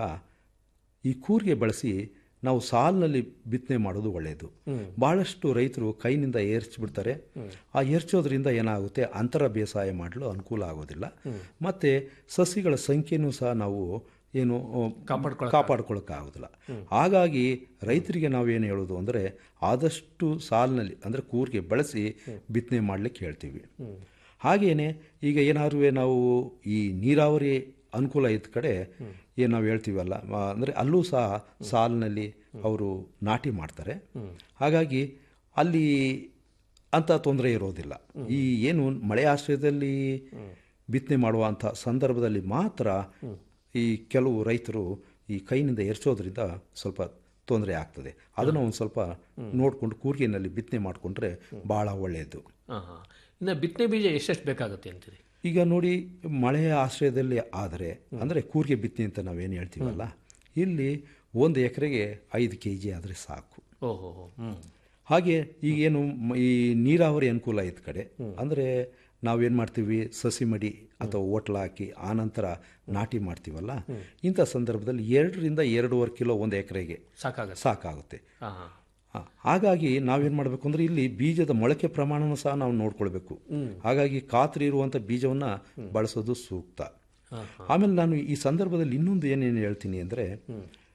ಈ ಕೂರಿಗೆ ಬಳಸಿ ನಾವು ಸಾಲಿನಲ್ಲಿ ಬಿತ್ತನೆ ಮಾಡೋದು ಒಳ್ಳೆಯದು ಬಹಳಷ್ಟು ರೈತರು ಕೈನಿಂದ ಏರ್ಚಿಬಿಡ್ತಾರೆ ಆ ಏರ್ಚೋದ್ರಿಂದ ಏನಾಗುತ್ತೆ ಅಂತರ ಬೇಸಾಯ ಮಾಡಲು ಅನುಕೂಲ ಆಗೋದಿಲ್ಲ ಮತ್ತು ಸಸಿಗಳ ಸಂಖ್ಯೆನೂ ಸಹ ನಾವು ಏನು ಕಾಪಾಡ್ಕೊಳ್ಳೋಕ್ಕಾಗೋದಿಲ್ಲ ಹಾಗಾಗಿ ರೈತರಿಗೆ ನಾವೇನು ಹೇಳೋದು ಅಂದರೆ ಆದಷ್ಟು ಸಾಲಿನಲ್ಲಿ ಅಂದರೆ ಕೂರಿಗೆ ಬಳಸಿ ಬಿತ್ತನೆ ಮಾಡಲಿಕ್ಕೆ ಹೇಳ್ತೀವಿ ಹಾಗೇನೆ ಈಗ ಏನಾದ್ರು ನಾವು ಈ ನೀರಾವರಿ ಅನುಕೂಲ ಇದ್ದ ಕಡೆ ಏನು ನಾವು ಹೇಳ್ತೀವಲ್ಲ ಮ- ಅಂದರೆ ಅಲ್ಲೂ ಸಹ ಸಾಲಿನಲ್ಲಿ ಅವರು ನಾಟಿ ಮಾಡ್ತಾರೆ ಹಾಗಾಗಿ ಅಲ್ಲಿ ಅಂಥ ತೊಂದರೆ ಇರೋದಿಲ್ಲ ಈ ಏನು ಮಳೆ ಆಶ್ರಯದಲ್ಲಿ ಬಿತ್ತನೆ ಮಾಡುವಂಥ ಸಂದರ್ಭದಲ್ಲಿ ಮಾತ್ರ ಈ ಕೆಲವು ರೈತರು ಈ ಕೈನಿಂದ ಎರ್ಚೋದ್ರಿಂದ ಸ್ವಲ್ಪ ತೊಂದರೆ ಆಗ್ತದೆ ಅದನ್ನು ಒಂದು ಸ್ವಲ್ಪ ನೋಡಿಕೊಂಡು ಕೂರ್ಗಿನಲ್ಲಿ ಬಿತ್ತನೆ ಮಾಡಿಕೊಂಡ್ರೆ ಭಾಳ ಒಳ್ಳೆಯದು ಹಾಂ ಹಾಂ ಇನ್ನು ಬಿತ್ತನೆ ಬೀಜ ಎಷ್ಟೆಷ್ಟು ಬೇಕಾಗುತ್ತೆ ಅಂತೀರಿ ಈಗ ನೋಡಿ ಮಳೆಯ ಆಶ್ರಯದಲ್ಲಿ ಆದರೆ ಅಂದರೆ ಕೂರ್ಗೆ ಬಿತ್ತನೆ ಅಂತ ನಾವೇನು ಹೇಳ್ತೀವಲ್ಲ ಇಲ್ಲಿ ಒಂದು ಎಕರೆಗೆ ಐದು ಕೆ ಜಿ ಆದರೆ ಸಾಕು ಓಹೋ ಹ್ಞೂ ಹಾಗೆ ಈಗೇನು ಮ- ಈ ನೀರಾವರಿ ಅನುಕೂಲ ಇದ್ದ ಕಡೆ ಅಂದರೆ ನಾವೇನು ಮಾಡ್ತೀವಿ ಸಸಿ ಮಡಿ ಅಥವಾ ಓಟ್ಲ ಹಾಕಿ ಆನಂತರ ನಾಟಿ ಮಾಡ್ತೀವಲ್ಲ ಇಂಥ ಸಂದರ್ಭದಲ್ಲಿ ಎರಡರಿಂದ ಎರಡೂವರೆ ಕಿಲೋ ಒಂದು ಎಕರೆಗೆ ಸಾಕಾಗತ್ತೆ ಸಾಕಾಗುತ್ತೆ ಹಾಂ ಹಾಂ ಆ, ಹಾಗಾಗಿ ನಾವೇನು ಮಾಡಬೇಕು ಅಂದರೆ ಇಲ್ಲಿ ಬೀಜದ ಮೊಳಕೆ ಪ್ರಮಾಣನೂ ಸಹ ನಾವು ನೋಡ್ಕೊಳ್ಬೇಕು ಹಾಗಾಗಿ ಖಾತ್ರಿ ಇರುವಂಥ ಬೀಜವನ್ನು ಬಳಸೋದು ಸೂಕ್ತ ಆಮೇಲೆ ನಾನು ಈ ಸಂದರ್ಭದಲ್ಲಿ ಇನ್ನೊಂದು ಏನೇನು ಹೇಳ್ತೀನಿ ಅಂದರೆ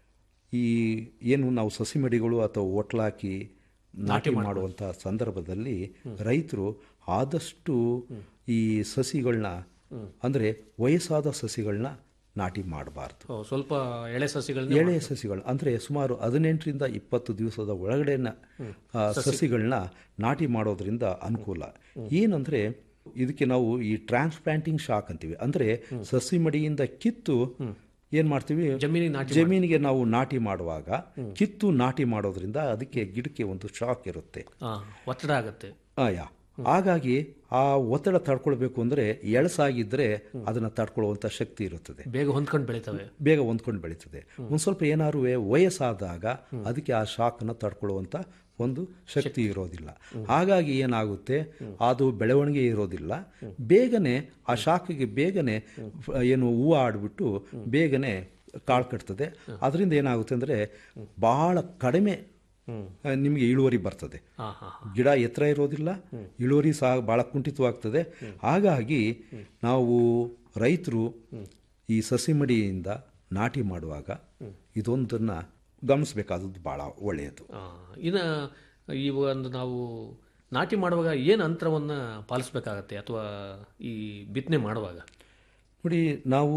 ಈ ಏನು ನಾವು ಸಸಿ ಮಡಿಗಳು ಅಥವಾ ಒಟ್ಲಾಕಿ ನಾಟಿ ಮಾಡುವಂಥ ಸಂದರ್ಭದಲ್ಲಿ ರೈತರು ಆದಷ್ಟು ಈ ಸಸಿಗಳನ್ನ ಅಂದರೆ ವಯಸ್ಸಾದ ಸಸಿಗಳನ್ನ ನಾಟಿ ಮಾಡಬಾರ್ದು ಓ, ಸ್ವಲ್ಪ ಎಳೆ ಸಸಿಗಳನ್ನ ಎಳೆಯ ಸಸಿಗಳು ಅಂದರೆ ಸುಮಾರು ಹದಿನೆಂಟರಿಂದ ಇಪ್ಪತ್ತು ದಿವಸದ ಒಳಗಡೆನ ಆ, ಸಸಿಗಳನ್ನ ನಾಟಿ ಮಾಡೋದ್ರಿಂದ ಅನುಕೂಲ ಏನಂದರೆ ಇದಕ್ಕೆ ನಾವು ಈ ಟ್ರಾನ್ಸ್ಪ್ಲಾಂಟಿಂಗ್ ಶಾಕ್ ಅಂತೀವಿ ಅಂದರೆ ಸಸಿ ಮಡಿಯಿಂದ ಕಿತ್ತು ಏನು ಮಾಡ್ತೀವಿ ಜಮೀನಿಗೆ ನಾಟಿ ಜಮೀನಿಗೆ ನಾವು ನಾಟಿ ಮಾಡುವಾಗ ಕಿತ್ತು ನಾಟಿ ಮಾಡೋದ್ರಿಂದ ಅದಕ್ಕೆ ಗಿಡಕ್ಕೆ ಒಂದು ಶಾಕ್ ಇರುತ್ತೆ ಆ, ಒತ್ತಡ ಆಗುತ್ತೆ ಆಯಾ ಹಾಗಾಗಿ ಆ ಒತ್ತಡ ತಡ್ಕೊಳ್ಬೇಕು ಅಂದರೆ ಎಳಸಾಗಿದ್ದರೆ ಅದನ್ನು ತಡ್ಕೊಳ್ಳುವಂಥ ಶಕ್ತಿ ಇರುತ್ತದೆ ಬೇಗ ಹೊಂದ್ಕೊಂಡು ಬೆಳಿತವೆ ಬೇಗ ಹೊಂದ್ಕೊಂಡು ಬೆಳೀತದೆ ಒಂದು ಸ್ವಲ್ಪ ಏನಾದ್ರು ವಯಸ್ಸಾದಾಗ ಅದಕ್ಕೆ ಆ ಶಾಕನ್ನು ತಡ್ಕೊಳ್ಳುವಂಥ ಒಂದು ಶಕ್ತಿ ಇರೋದಿಲ್ಲ ಹಾಗಾಗಿ ಏನಾಗುತ್ತೆ ಅದು ಬೆಳವಣಿಗೆ ಇರೋದಿಲ್ಲ ಬೇಗನೆ ಆ ಶಾಕಿಗೆ ಬೇಗನೆ ಫ- ಏನು ಹೂವು ಆಡ್ಬಿಟ್ಟು ಬೇಗನೆ ಕಾಳು ಕಟ್ತದೆ ಅದರಿಂದ ಏನಾಗುತ್ತೆ ಅಂದರೆ ಬಹಳ ಕಡಿಮೆ ಆ, ನಿಮಗೆ ಇಳುವರಿ ಬರ್ತದೆ ಹಾ ಹಾ ಗಿಡ ಎತ್ತರ ಇರೋದಿಲ್ಲ ಇಳುವರಿ ಸಹ ಭಾಳ ಕುಂಠಿತವಾಗ್ತದೆ ಹಾಗಾಗಿ ನಾವು ರೈತರು ಈ ಸಸಿ ಮಡಿಯಿಂದ ನಾಟಿ ಮಾಡುವಾಗ ಇದೊಂದನ್ನು ಗಮನಿಸಬೇಕಾದದ್ದು ಭಾಳ ಒಳ್ಳೆಯದು ಆ, ಇನ್ನು ಈ ಒಂದು ನಾವು ನಾಟಿ ಮಾಡುವಾಗ ಏನು ಅಂತರವನ್ನು ಪಾಲಿಸ್ಬೇಕಾಗತ್ತೆ ಅಥವಾ ಈ ಬಿತ್ತನೆ ಮಾಡುವಾಗ ನೋಡಿ ನಾವು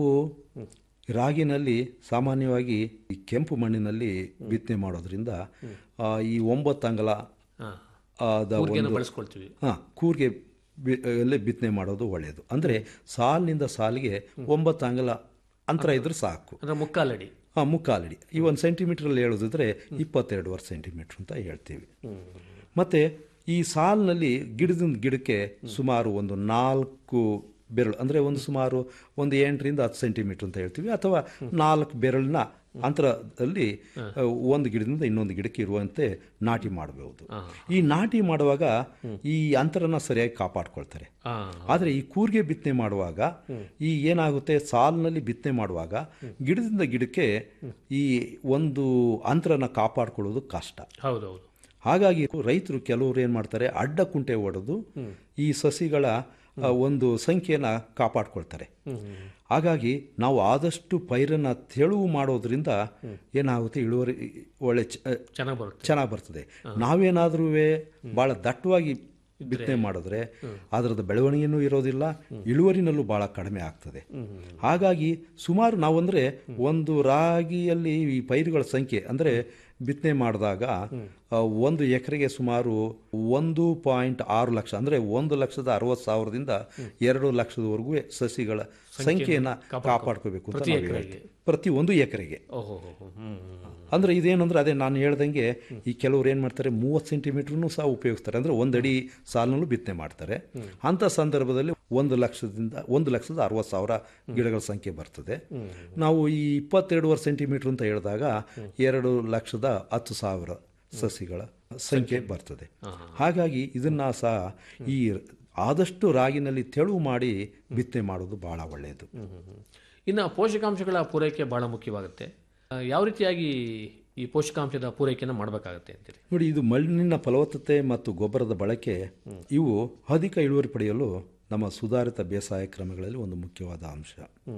ರಾಗಿನಲ್ಲಿ ಸಾಮಾನ್ಯವಾಗಿ ಈ ಕೆಂಪು ಮಣ್ಣಿನಲ್ಲಿ ಬಿತ್ತನೆ ಮಾಡೋದ್ರಿಂದ ಆ, ಈ ಒಂಬತ್ತು ಅಂಗಲ ಹಾಂ ಆದ ಕೂರ್ಗೆನ ಒಂದು ಬಳಸ್ಕೊಳ್ತೀವಿ ಹಾಂ ಕೂರ್ಗೆ ಬಿ- ಅಲ್ಲೇ ಬಿತ್ತನೆ ಮಾಡೋದು ಒಳ್ಳೆಯದು ಅಂದರೆ ಸಾಲಿನಿಂದ ಸಾಲಿಗೆ ಒಂಬತ್ತು ಅಂಗಲ ಅಂತರ ಇದ್ರೆ ಸಾಕು ಅಂದ್ರೆ ಮುಕ್ಕಾಲಡಿ ಹಾಂ ಮುಕ್ಕಾಲಡಿ ಈ ಒಂದು ಸೆಂಟಿಮೀಟ್ರಲ್ಲಿ ಹೇಳೋದಿದ್ರೆ ಇಪ್ಪತ್ತೆರಡುವರೆ ಸೆಂಟಿಮೀಟ್ರ್ ಅಂತ ಹೇಳ್ತೀವಿ ಮತ್ತು ಈ ಸಾಲಿನಲ್ಲಿ ಗಿಡದಿಂದ ಗಿಡಕ್ಕೆ ಸುಮಾರು ಒಂದು ನಾಲ್ಕು ಬೆರಳು ಅಂದರೆ ಒಂದು ಸುಮಾರು ಒಂದು ಎಂಟರಿಂದ ಹತ್ತು ಸೆಂಟಿಮೀಟ್ರ್ ಅಂತ ಹೇಳ್ತೀವಿ ಅಥವಾ ನಾಲ್ಕು ಬೆರಳಿನ ಅಂತರದಲ್ಲಿ ಆ, ಒಂದು ಗಿಡದಿಂದ ಇನ್ನೊಂದು ಗಿಡಕ್ಕೆ ಇರುವಂತೆ ನಾಟಿ ಮಾಡಬಹುದು ಈ ನಾಟಿ ಮಾಡುವಾಗ ಈ ಅಂತರನ ಸರಿಯಾಗಿ ಕಾಪಾಡ್ಕೊಳ್ತಾರೆ ಹಾಂ ಆದರೆ ಈ ಕೂರ್ಗೆ ಬಿತ್ತನೆ ಮಾಡುವಾಗ ಈ ಏನಾಗುತ್ತೆ ಸಾಲಿನಲ್ಲಿ ಬಿತ್ತನೆ ಮಾಡುವಾಗ ಗಿಡದಿಂದ ಗಿಡಕ್ಕೆ ಈ ಒಂದು ಅಂತರನ ಕಾಪಾಡ್ಕೊಳ್ಳೋದು ಕಷ್ಟ ಹೌದೌದು ಹಾಗಾಗಿ ರೈತರು ಕೆಲವರು ಏನು ಮಾಡ್ತಾರೆ ಅಡ್ಡ ಕುಂಟೆ ಹೊಡೆದು ಈ ಸಸಿಗಳ ಆ, ಒಂದು ಸಂಖ್ಯೆನ ಕಾಪಾಡ್ಕೊಳ್ತಾರೆ ಹಾಗಾಗಿ ನಾವು ಆದಷ್ಟು ಪೈರನ್ನು ತೆಳುವು ಮಾಡೋದ್ರಿಂದ ಏನಾಗುತ್ತೆ ಇಳುವರಿ ಒಳ್ಳೆ ಚ- ಚೆನ್ನಾಗಿ ಬರುತ್ತೆ ಚೆನ್ನಾಗಿ ಬರ್ತದೆ ನಾವೇನಾದ್ರೂ ಭಾಳ ದಟ್ಟವಾಗಿ ಬಿತ್ತನೆ ಮಾಡಿದ್ರೆ ಅದರದ ಬೆಳವಣಿಗೆನೂ ಇರೋದಿಲ್ಲ ಇಳುವರಿನಲ್ಲೂ ಭಾಳ ಕಡಿಮೆ ಆಗ್ತದೆ ಹಾಗಾಗಿ ಸುಮಾರು ನಾವಂದ್ರೆ ಒಂದು ರಾಗಿಯಲ್ಲಿ ಈ ಪೈರುಗಳ ಸಂಖ್ಯೆ ಅಂದರೆ ಬಿತ್ತನೆ ಮಾಡಿದಾಗ ಆ, ಒಂದು ಎಕರೆಗೆ ಸುಮಾರು ಒಂದು ಪಾಯಿಂಟ್ ಆರು ಲಕ್ಷ ಅಂದರೆ ಒಂದು ಲಕ್ಷದ ಅರವತ್ತು ಸಾವಿರದಿಂದ ಎರಡು ಲಕ್ಷದವರೆಗೂ ಸಸಿಗಳ ಸಂಖ್ಯೆಯನ್ನು ಕಾಪಾಡ್ಕೋಬೇಕು ಅಂತ ನಾವು ಹೇಳ್ತೀವಿ ಪ್ರತಿ ಒಂದು ಎಕರೆಗೆ ಓಹೋ ಹ್ಮ್ ಅಂದ್ರೆ ಇದೇನಂದ್ರೆ ಅದೇ ನಾನು ಹೇಳ್ದಂಗೆ ಈ ಕೆಲವ್ರು ಏನು ಮಾಡ್ತಾರೆ ಮೂವತ್ತು ಸೆಂಟಿಮೀಟ್ರ್ನು ಸಹ ಉಪಯೋಗಿಸ್ತಾರೆ ಅಂದ್ರೆ ಒಂದಡಿ ಸಾಲಿನಲ್ಲೂ ಬಿತ್ತನೆ ಮಾಡ್ತಾರೆ ಅಂಥ ಸಂದರ್ಭದಲ್ಲಿ ಒಂದು ಲಕ್ಷದಿಂದ ಒಂದು ಲಕ್ಷದ ಅರವತ್ತು ಸಾವಿರ ಗಿಡಗಳ ಸಂಖ್ಯೆ ಬರ್ತದೆ ನಾವು ಈ ಇಪ್ಪತ್ತೆರಡುವರೆ ಸೆಂಟಿಮೀಟ್ರ್ ಅಂತ ಹೇಳಿದಾಗ ಎರಡು ಲಕ್ಷದ ಹತ್ತು ಸಾವಿರ ಸಸಿಗಳ ಸಂಖ್ಯೆ ಬರ್ತದೆ ಹಾಗಾಗಿ ಇದನ್ನ ಸಹ ಈ ಆದಷ್ಟು ರಾಗಿನಲ್ಲಿ ತೆಳು ಮಾಡಿ ಬಿತ್ತನೆ ಮಾಡೋದು ಬಹಳ ಒಳ್ಳೆಯದು ಇನ್ನು ಪೋಷಕಾಂಶಗಳ ಪೂರೈಕೆ ಬಹಳ ಮುಖ್ಯವಾಗುತ್ತೆ ಆ, ಯಾವ ರೀತಿಯಾಗಿ ಈ ಪೋಷಕಾಂಶದ ಪೂರೈಕೆನ ಮಾಡಬೇಕಾಗತ್ತೆ ಅಂತೀರಿ ನೋಡಿ ಇದು ಮಣ್ಣಿನ ಫಲವತ್ತತೆ ಮತ್ತು ಗೊಬ್ಬರದ ಬಳಕೆ ಇವು ಅಧಿಕ ಇಳುವರಿ ಪಡೆಯಲು ನಮ್ಮ ಸುಧಾರಿತ ಬೇಸಾಯ ಕ್ರಮಗಳಲ್ಲಿ ಒಂದು ಮುಖ್ಯವಾದ ಅಂಶ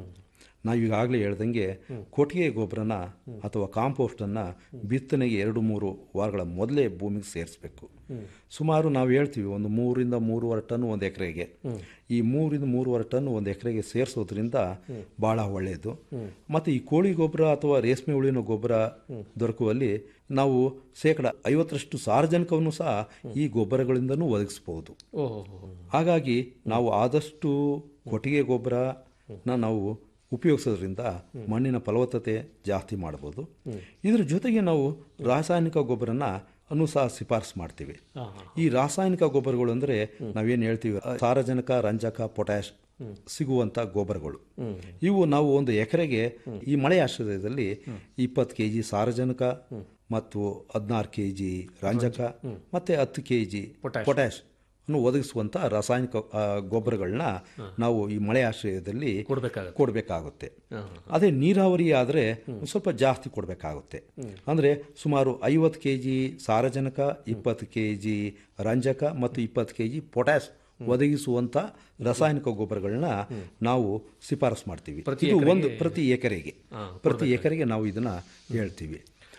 ನಾವು ಈಗಾಗಲೇ ಹೇಳ್ದಂಗೆ ಕೊಟ್ಟಿಗೆ ಗೊಬ್ಬರನ ಅಥವಾ ಕಾಂಪೋಸ್ಟನ್ನು ಬಿತ್ತನೆಗೆ ಎರಡು ಮೂರು ವಾರಗಳ ಮೊದಲೇ ಭೂಮಿಗೆ ಸೇರಿಸಬೇಕು ಸುಮಾರು ನಾವು ಹೇಳ್ತೀವಿ ಒಂದು ಮೂರಿಂದ ಮೂರುವರೆ ಟನ್ ಒಂದು ಎಕರೆಗೆ ಈ ಮೂರಿಂದ ಮೂರುವರೆ ಟನ್ ಒಂದು ಎಕರೆಗೆ ಸೇರಿಸೋದ್ರಿಂದ ಭಾಳ ಒಳ್ಳೆಯದು ಮತ್ತು ಈ ಕೋಳಿ ಗೊಬ್ಬರ ಅಥವಾ ರೇಷ್ಮೆ ಹುಳಿನ ಗೊಬ್ಬರ ದೊರಕುವಲ್ಲಿ ನಾವು ಶೇಕಡ ಐವತ್ತರಷ್ಟು ಸಾರಜನಕವನ್ನು ಸಹ ಈ ಗೊಬ್ಬರಗಳಿಂದನೂ ಒದಗಿಸ್ಬೋದು ಓಹೋ ಹಾಗಾಗಿ ನಾವು ಆದಷ್ಟು ಕೊಟ್ಟಿಗೆ ಗೊಬ್ಬರನ ನಾವು ಉಪಯೋಗಿಸೋದ್ರಿಂದ ಮಣ್ಣಿನ ಫಲವತ್ತತೆ ಜಾಸ್ತಿ ಮಾಡ್ಬೋದು ಇದ್ರ ಜೊತೆಗೆ ನಾವು ರಾಸಾಯನಿಕ ಗೊಬ್ಬರನ ಅನ್ನು ಸಹ ಶಿಫಾರಸು ಮಾಡ್ತೀವಿ ಈ ರಾಸಾಯನಿಕ ಗೊಬ್ಬರಗಳು ಅಂದರೆ ನಾವೇನು ಹೇಳ್ತೀವಿ ಅ, ಸಾರಜನಕ ರಂಜಕ ಪೊಟ್ಯಾಶ್ ಸಿಗುವಂಥ ಗೊಬ್ಬರಗಳು ಇವು ನಾವು ಒಂದು ಎಕರೆಗೆ ಈ ಮಳೆ ಆಶ್ರಯದಲ್ಲಿ ಇಪ್ಪತ್ತು ಕೆ ಜಿ ಸಾರಜನಕ ಮತ್ತು ಹದಿನಾರು ಕೆ ಜಿ ರಂಜಕ ಮತ್ತು ಹತ್ತು ಕೆ ಜಿ ಪೊಟ್ಯಾಶ್ ಅನ್ನು ಒದಗಿಸುವಂಥ ರಾಸಾಯನಿಕ ಆ, ಗೊಬ್ಬರಗಳನ್ನ ನಾವು ಈ ಮಳೆ ಆಶ್ರಯದಲ್ಲಿ ಕೊಡ್ಬೇಕಾಗತ್ತೆ ಕೊಡಬೇಕಾಗುತ್ತೆ ಅದೇ ನೀರಾವರಿ ಆದರೆ ಸ್ವಲ್ಪ ಜಾಸ್ತಿ ಕೊಡಬೇಕಾಗುತ್ತೆ ಅಂದರೆ ಸುಮಾರು ಐವತ್ತು ಕೆ ಜಿ ಸಾರಜನಕ ಇಪ್ಪತ್ತು ಕೆ ಜಿ ರಂಜಕ ಮತ್ತು ಇಪ್ಪತ್ತು ಕೆ ಜಿ ಪೊಟ್ಯಾಸ್ ಒದಗಿಸುವಂಥ ರಾಸಾಯನಿಕ ಗೊಬ್ಬರಗಳನ್ನ ನಾವು ಶಿಫಾರಸು ಮಾಡ್ತೀವಿ ಇದು ಒಂದು ಪ್ರತಿ ಎಕರೆಗೆ ಪ್ರತಿ ಎಕರೆಗೆ ನಾವು ಇದನ್ನ ಹೇಳ್ತೀವಿ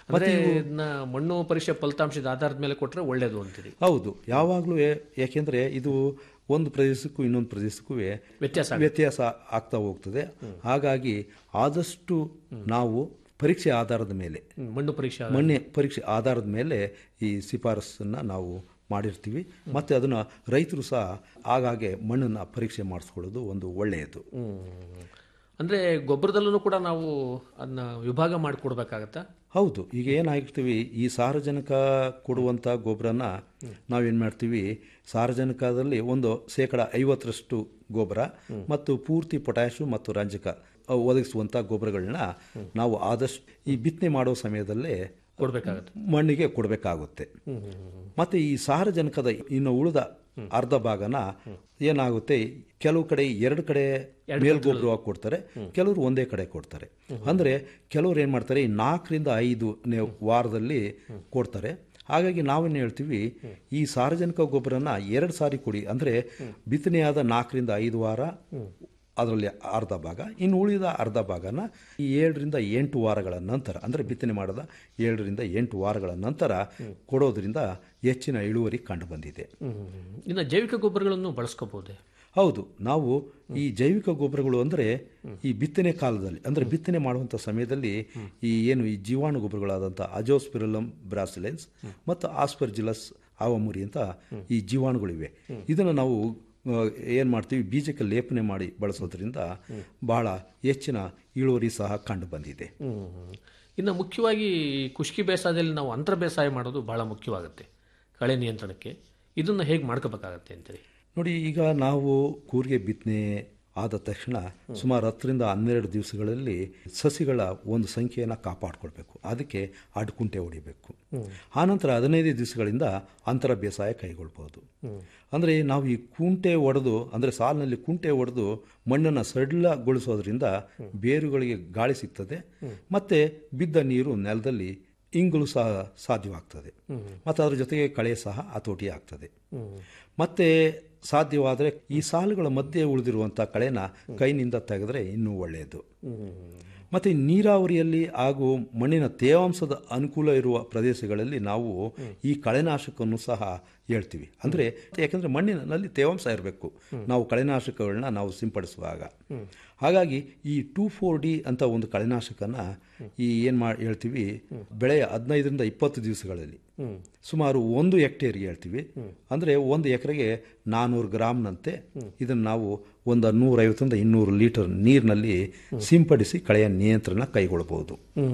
ಅಂದ್ರೆ ಇದನ್ನ ಮಣ್ಣು ಪರೀಕ್ಷೆ ಫಲಿತಾಂಶದ ಆಧಾರದ ಮೇಲೆ ಕೊಟ್ರೆ ಒಳ್ಳೇದು ಅಂತೀರಿ ಹೌದು ಯಾವಾಗಲೂ ಯಾಕೆಂದರೆ ಇದು ಒಂದು ಪ್ರದೇಶಕ್ಕೂ ಇನ್ನೊಂದು ಪ್ರದೇಶಕ್ಕೂ ವ್ಯತ್ಯಾಸ ವ್ಯತ್ಯಾಸ ಆಗ್ತಾ ಹೋಗ್ತದೆ ಹಾಗಾಗಿ ಆದಷ್ಟು ನಾವು ಪರೀಕ್ಷೆ ಆಧಾರದ ಮೇಲೆ ಹ್ಮ್, ಮಣ್ಣು ಪರೀಕ್ಷೆ ಆಧಾರ- ಮಣ್ಣೆ ಪರೀಕ್ಷೆ ಆಧಾರದ ಮೇಲೆ ಈ ಶಿಫಾರಸನ್ನು ನಾವು ಮಾಡಿರ್ತೀವಿ ಮತ್ತು ಅದನ್ನು ರೈತರು ಸಹ ಆಗಾಗ್ಗೆ ಮಣ್ಣನ್ನು ಪರೀಕ್ಷೆ ಮಾಡಿಸ್ಕೊಳ್ಳೋದು ಒಂದು ಒಳ್ಳೆಯದು ಹ್ಮ್. ಅಂದ್ರೆ ಗೊಬ್ಬರದಲ್ಲೂ ಕೂಡ ನಾವು ಅದನ್ನ ವಿಭಾಗ ಮಾಡಿಕೊಡ್ಬೇಕಾಗತ್ತಾ ಹೌದು ಈಗ ಏನಾಗಿರ್ತೀವಿ ಈ ಸಾರಜನಕ ಕೊಡುವಂಥ ಗೊಬ್ಬರನ ನಾವೇನು ಮಾಡ್ತೀವಿ ಸಾರಜನಕದಲ್ಲಿ ಒಂದು ಶೇಕಡ ಐವತ್ತರಷ್ಟು ಗೊಬ್ಬರ ಮತ್ತು ಪೂರ್ತಿ ಪೊಟ್ಯಾಶು ಮತ್ತು ರಂಜಕ ಅವು ಒದಗಿಸುವಂಥ ಗೊಬ್ಬರಗಳನ್ನ ನಾವು ಆದಷ್ಟು ಈ ಬಿತ್ತನೆ ಮಾಡೋ ಸಮಯದಲ್ಲೇ ಕೊಡ್ಬೇಕಾಗತ್ತೆ ಮಣ್ಣಿಗೆ ಕೊಡಬೇಕಾಗುತ್ತೆ ಮತ್ತು ಈ ಸಾರಜನಕದ ಇನ್ನು ಉಳಿದ ಅರ್ಧ ಭಾಗನ ಏನಾಗುತ್ತೆ ಕೆಲವು ಕಡೆ ಎರಡು ಕಡೆ ಮೇಲ್ಗೊಬ್ಬರವಾಗಿ ಕೊಡ್ತಾರೆ ಕೆಲವರು ಒಂದೇ ಕಡೆ ಕೊಡ್ತಾರೆ ಅಂದರೆ ಕೆಲವರು ಏನು ಮಾಡ್ತಾರೆ ಈ ನಾಲ್ಕರಿಂದ ಐದು ನೇ- ವಾರದಲ್ಲಿ ಕೊಡ್ತಾರೆ ಹಾಗಾಗಿ ನಾವೇನು ಹೇಳ್ತೀವಿ ಈ ಸಾರ್ವಜನಿಕ ಗೊಬ್ಬರನ ಎರಡು ಸಾರಿ ಕೊಡಿ ಅಂದರೆ ಬಿತ್ತನೆಯಾದ ನಾಲ್ಕರಿಂದ ಐದು ವಾರ ಅದರಲ್ಲಿ ಅರ್ಧ ಭಾಗ ಇನ್ನು ಉಳಿದ ಅರ್ಧ ಭಾಗನ ಈ ಏಳರಿಂದ ಎಂಟು ವಾರಗಳ ನಂತರ ಅಂದರೆ ಬಿತ್ತನೆ ಮಾಡಿದ ಏಳರಿಂದ ಎಂಟು ವಾರಗಳ ನಂತರ ಕೊಡೋದ್ರಿಂದ ಹೆಚ್ಚಿನ ಇಳುವರಿ ಕಂಡುಬಂದಿದೆ ಇನ್ನು ಜೈವಿಕ ಗೊಬ್ಬರಗಳನ್ನು ಬಳಸ್ಕೋಬಹುದೇ ಹೌದು ನಾವು ಈ ಜೈವಿಕ ಗೊಬ್ಬರಗಳು ಅಂದರೆ ಈ ಬಿತ್ತನೆ ಕಾಲದಲ್ಲಿ ಅಂದರೆ ಬಿತ್ತನೆ ಮಾಡುವಂಥ ಸಮಯದಲ್ಲಿ ಈ ಏನು ಈ ಜೀವಾಣು ಗೊಬ್ಬರಗಳಾದಂಥ ಅಜೋಸ್ಪಿರಲಮ್ ಬ್ರಾಸಿಲೆನ್ಸ್ ಮತ್ತು ಆಸ್ಪರ್ಜಿಲಸ್ ಆವಮುರಿ ಅಂತ ಈ ಜೀವಾಣುಗಳಿವೆ ಇದನ್ನು ನಾವು ಏನು ಮಾಡ್ತೀವಿ ಬೀಜಕ್ಕೆ ಲೇಪನೆ ಮಾಡಿ ಬಳಸೋದ್ರಿಂದ ಬಹಳ ಹೆಚ್ಚಿನ ಇಳುವರಿ ಸಹ ಕಂಡು ಬಂದಿದೆ ಹ್ಮ್. ಇನ್ನು ಮುಖ್ಯವಾಗಿ ಕುಷ್ಕಿ ಬೇಸಾಯದಲ್ಲಿ ನಾವು ಅಂತರ ಬೇಸಾಯ ಮಾಡೋದು ಬಹಳ ಮುಖ್ಯವಾಗುತ್ತೆ ಕಳೆ ನಿಯಂತ್ರಣಕ್ಕೆ ಇದನ್ನು ಹೇಗೆ ಮಾಡ್ಕೋಬೇಕಾಗತ್ತೆ ಅಂತೇಳಿ ನೋಡಿ ಈಗ ನಾವು ಕೂರಿಗೆ ಬಿತ್ತನೆ ಆದ ತಕ್ಷಣ ಸುಮಾರು ಹತ್ತರಿಂದ ಹನ್ನೆರಡು ದಿವಸಗಳಲ್ಲಿ ಸಸಿಗಳ ಒಂದು ಸಂಖ್ಯೆಯನ್ನು ಕಾಪಾಡ್ಕೊಳ್ಬೇಕು ಅದಕ್ಕೆ ಅಡ್ಕುಂಟೆ ಹೊಡಿಬೇಕು ಆನಂತರ ಹದಿನೈದು ದಿವಸಗಳಿಂದ ಅಂತರ ಬೇಸಾಯ ಕೈಗೊಳ್ಬೋದು ಅಂದರೆ ನಾವು ಈ ಕುಂಟೆ ಒಡೆದು ಅಂದರೆ ಸಾಲಿನಲ್ಲಿ ಕುಂಟೆ ಒಡೆದು ಮಣ್ಣನ್ನು ಸಡಿಲಗೊಳಿಸೋದ್ರಿಂದ ಬೇರುಗಳಿಗೆ ಗಾಳಿ ಸಿಗ್ತದೆ ಮತ್ತು ಬಿದ್ದ ನೀರು ನೆಲದಲ್ಲಿ ಇಂಗಲು ಸಹ ಸಾಧ್ಯವಾಗ್ತದೆ ಮತ್ತು ಅದರ ಜೊತೆಗೆ ಕಳೆ ಸಹ ಹತೋಟಿ ಆಗ್ತದೆ ಮತ್ತೆ ಸಾಧ್ಯವಾದರೆ ಈ ಸಾಲುಗಳ ಮಧ್ಯೆ ಉಳಿದಿರುವಂಥ ಕಳೆನ ಕೈನಿಂದ ತೆಗೆದ್ರೆ ಇನ್ನೂ ಒಳ್ಳೆಯದು ಮತ್ತು ನೀರಾವರಿಯಲ್ಲಿ ಹಾಗೂ ಮಣ್ಣಿನ ತೇವಾಂಶದ ಅನುಕೂಲ ಇರುವ ಪ್ರದೇಶಗಳಲ್ಲಿ ನಾವು ಈ ಕಳೆನಾಶಕವನ್ನು ಸಹ ಹೇಳ್ತೀವಿ ಅಂದರೆ ಯಾಕಂದರೆ ಮಣ್ಣಿನಲ್ಲಿ ತೇವಾಂಶ ಇರಬೇಕು ನಾವು ಕಳೆನಾಶಕಗಳನ್ನ ನಾವು ಸಿಂಪಡಿಸುವಾಗ ಹಾಗಾಗಿ ಈ ಟೂ ಫೋರ್ ಡಿ ಅಂತ ಒಂದು ಕಳೆನಾಶಕನ ಈ ಏನು ಮಾಡಿ ಹೇಳ್ತೀವಿ ಬೆಳೆಯ ಹದಿನೈದರಿಂದ ಇಪ್ಪತ್ತು ದಿವಸಗಳಲ್ಲಿ ಸುಮಾರು ಒಂದು ಹೆಕ್ಟೇರ್ಗೆ ಹೇಳ್ತೀವಿ ಅಂದರೆ ಒಂದು ಎಕರೆಗೆ ನಾನ್ನೂರು ಗ್ರಾಮ್ನಂತೆ ಇದನ್ನು ನಾವು ಒಂದು ನೂರೈವತ್ತರಿಂದ ಇನ್ನೂರು ಲೀಟರ್ ನೀರಿನಲ್ಲಿ ಸಿಂಪಡಿಸಿ ಕಳೆಯ ನಿಯಂತ್ರಣ ಕೈಗೊಳ್ಳಬಹುದು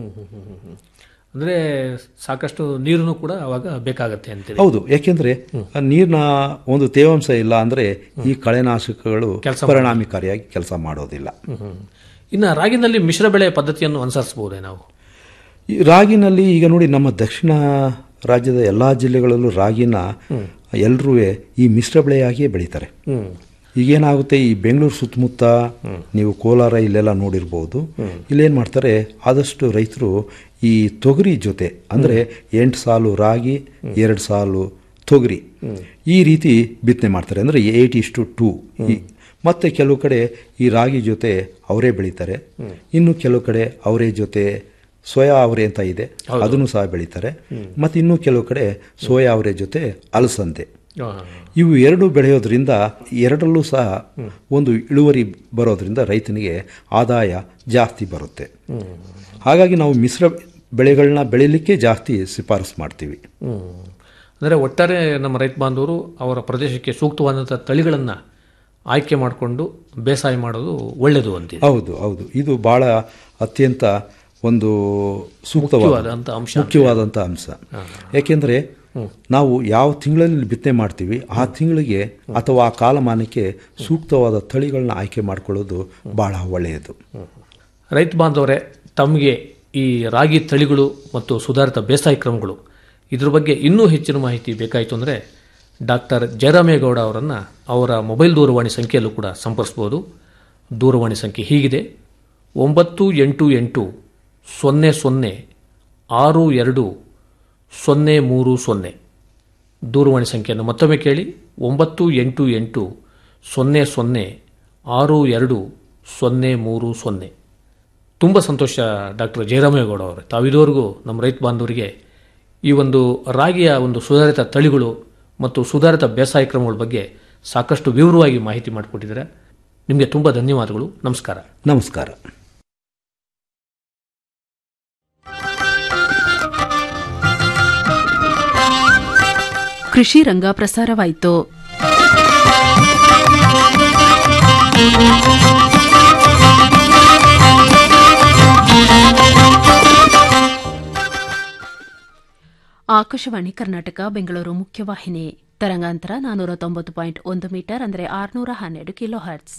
ಅಂದ್ರೆ ಸಾಕಷ್ಟು ನೀರನ್ನು ಕೂಡ ಅವಾಗ ಬೇಕಾಗತ್ತೆ ಅಂತೇಳಿ ಹೌದು ಯಾಕೆಂದ್ರೆ ಆ ನೀರಿನ ಒಂದು ತೇವಾಂಶ ಇಲ್ಲ ಅಂದ್ರೆ ಈ ಕಳೆನಾಶಕಗಳು ಪರಿಣಾಮಕಾರಿಯಾಗಿ ಕೆಲಸ ಮಾಡೋದಿಲ್ಲ ಹ್ಮ್. ಇನ್ನು ರಾಗಿನಲ್ಲಿ ಮಿಶ್ರ ಬೆಳೆ ಪದ್ಧತಿಯನ್ನು ಅನುಸರಿಸಬಹುದೇ ನಾವು ಈ ರಾಗಿನಲ್ಲಿ ಈಗ ನೋಡಿ ನಮ್ಮ ದಕ್ಷಿಣ ರಾಜ್ಯದ ಎಲ್ಲಾ ಜಿಲ್ಲೆಗಳಲ್ಲೂ ರಾಗಿನ ಎಲ್ಲರೂ ಈ ಮಿಶ್ರ ಬೆಳೆಯಾಗಿಯೇ ಬೆಳೀತಾರೆ ಈಗೇನಾಗುತ್ತೆ ಈ ಬೆಂಗಳೂರು ಸುತ್ತಮುತ್ತ ನೀವು ಕೋಲಾರ ಇಲ್ಲೆಲ್ಲ ನೋಡಿರ್ಬೋದು ಇಲ್ಲೇನು ಮಾಡ್ತಾರೆ ಆದಷ್ಟು ರೈತರು ಈ ತೊಗರಿ ಜೊತೆ ಅಂದರೆ ಎಂಟು ಸಾಲು ರಾಗಿ ಎರಡು ಸಾಲು ತೊಗರಿ ಈ ರೀತಿ ಬಿತ್ತನೆ ಮಾಡ್ತಾರೆ ಅಂದರೆ ಏಯ್ಟ್ ಇಷ್ಟು ಟೂ ಮತ್ತೆ ಕೆಲವು ಕಡೆ ಈ ರಾಗಿ ಜೊತೆ ಅವರೇ ಬೆಳೀತಾರೆ ಇನ್ನು ಕೆಲವು ಕಡೆ ಅವರೇ ಜೊತೆ ಸೋಯಾ ಅವರೆ ಅಂತ ಇದೆ ಅದನ್ನು ಸಹ ಬೆಳೀತಾರೆ ಮತ್ತು ಇನ್ನು ಕೆಲವು ಕಡೆ ಸೋಯಾ ಅವರೆ ಜೊತೆ ಅಲಸಂದೆ ಆ, ಇವು ಎರಡು ಬೆಳೆಯೋದ್ರಿಂದ ಎರಡರಲ್ಲೂ ಸಹ ಒಂದು ಇಳುವರಿ ಬರೋದ್ರಿಂದ ರೈತನಿಗೆ ಆದಾಯ ಜಾಸ್ತಿ ಬರುತ್ತೆ ಹಾಗಾಗಿ ನಾವು ಮಿಶ್ರ ಬೆಳೆಗಳನ್ನ ಬೆಳೀಲಿಕ್ಕೆ ಜಾಸ್ತಿ ಶಿಫಾರಸು ಮಾಡ್ತೀವಿ ಹ್ಮ್. ಅಂದ್ರೆ ಒಟ್ಟಾರೆ ನಮ್ಮ ರೈತ ಬಾಂಧವರು ಅವರ ಪ್ರದೇಶಕ್ಕೆ ಸೂಕ್ತವಾದಂಥ ತಳಿಗಳನ್ನು ಆಯ್ಕೆ ಮಾಡಿಕೊಂಡು ಬೇಸಾಯ ಮಾಡೋದು ಒಳ್ಳೆಯದು ಅಂತೀವಿ ಹೌದು ಹೌದು ಇದು ಬಹಳ ಅತ್ಯಂತ ಒಂದು ಸೂಕ್ತವಾದ ಮುಖ್ಯವಾದಂಥ ಅಂಶ ಮುಖ್ಯವಾದಂಥ ಅಂಶ ಯಾಕೆಂದರೆ ನಾವು ಯಾವ ತಿಂಗಳಲ್ಲಿ ಬಿತ್ತನೆ ಮಾಡ್ತೀವಿ ಆ ತಿಂಗಳಿಗೆ ಅಥವಾ ಆ ಕಾಲಮಾನಕ್ಕೆ ಸೂಕ್ತವಾದ ತಳಿಗಳನ್ನ ಆಯ್ಕೆ ಮಾಡಿಕೊಳ್ಳೋದು ಬಹಳ ಒಳ್ಳೆಯದು ರೈತ ಬಾಂಧವರೇ ತಮಗೆ ಈ ರಾಗಿ ತಳಿಗಳು ಮತ್ತು ಸುಧಾರಿತ ಬೇಸಾಯ ಕ್ರಮಗಳು ಇದ್ರ ಬಗ್ಗೆ ಇನ್ನೂ ಹೆಚ್ಚಿನ ಮಾಹಿತಿ ಬೇಕಾಯಿತು ಅಂದರೆ ಡಾಕ್ಟರ್ ಜಯರಾಮೇಗೌಡ ಅವರನ್ನು ಅವರ ಮೊಬೈಲ್ ದೂರವಾಣಿ ಸಂಖ್ಯೆಯಲ್ಲೂ ಕೂಡ ಸಂಪರ್ಸ್ಬೋದು ದೂರವಾಣಿ ಸಂಖ್ಯೆ ಹೀಗಿದೆ ಒಂಬತ್ತು ಎಂಟು ಎಂಟು ಸೊನ್ನೆ ಸೊನ್ನೆ ಆರು ಎರಡು ಸೊನ್ನೆ ಮೂರು ಸೊನ್ನೆ ದೂರವಾಣಿ ಸಂಖ್ಯೆಯನ್ನು ಮತ್ತೊಮ್ಮೆ ಕೇಳಿ ಒಂಬತ್ತು ಎಂಟು ಎಂಟು ಸೊನ್ನೆ ಸೊನ್ನೆ ಆರು ಎರಡು ಸೊನ್ನೆ ಮೂರು ಸೊನ್ನೆ ತುಂಬ ಸಂತೋಷ ಡಾಕ್ಟರ್ ಜಯರಾಮೇಗೌಡ ಅವರು ತಾವಿದುವರೆಗೂ ನಮ್ಮ ರೈತ ಬಾಂಧವರಿಗೆ ಈ ಒಂದು ರಾಗಿಯ ಒಂದು ಸುಧಾರಿತ ತಳಿಗಳು ಮತ್ತು ಸುಧಾರಿತ ಬೇಸಾಯ ಕ್ರಮಗಳ ಬಗ್ಗೆ ಸಾಕಷ್ಟು ವಿವರವಾಗಿ ಮಾಹಿತಿ ಮಾಡಿಕೊಟ್ಟಿದ್ದಾರೆ ನಿಮಗೆ ತುಂಬ ಧನ್ಯವಾದಗಳು ನಮಸ್ಕಾರ ನಮಸ್ಕಾರ ಕೃಷಿ ರಂಗ ಪ್ರಸಾರವಾಯಿತು ಆಕಾಶವಾಣಿ ಕರ್ನಾಟಕ ಬೆಂಗಳೂರು ಮುಖ್ಯವಾಹಿನಿ ತರಂಗಾಂತರ ನಾನ್ನೂರ ತೊಂಬತ್ತು ಪಾಯಿಂಟ್ ಒಂದು ಮೀಟರ್ ಅಂದರೆ ಆರುನೂರ ಹನ್ನೆರಡು ಕಿಲೋ ಹರ್ಟ್ಸ್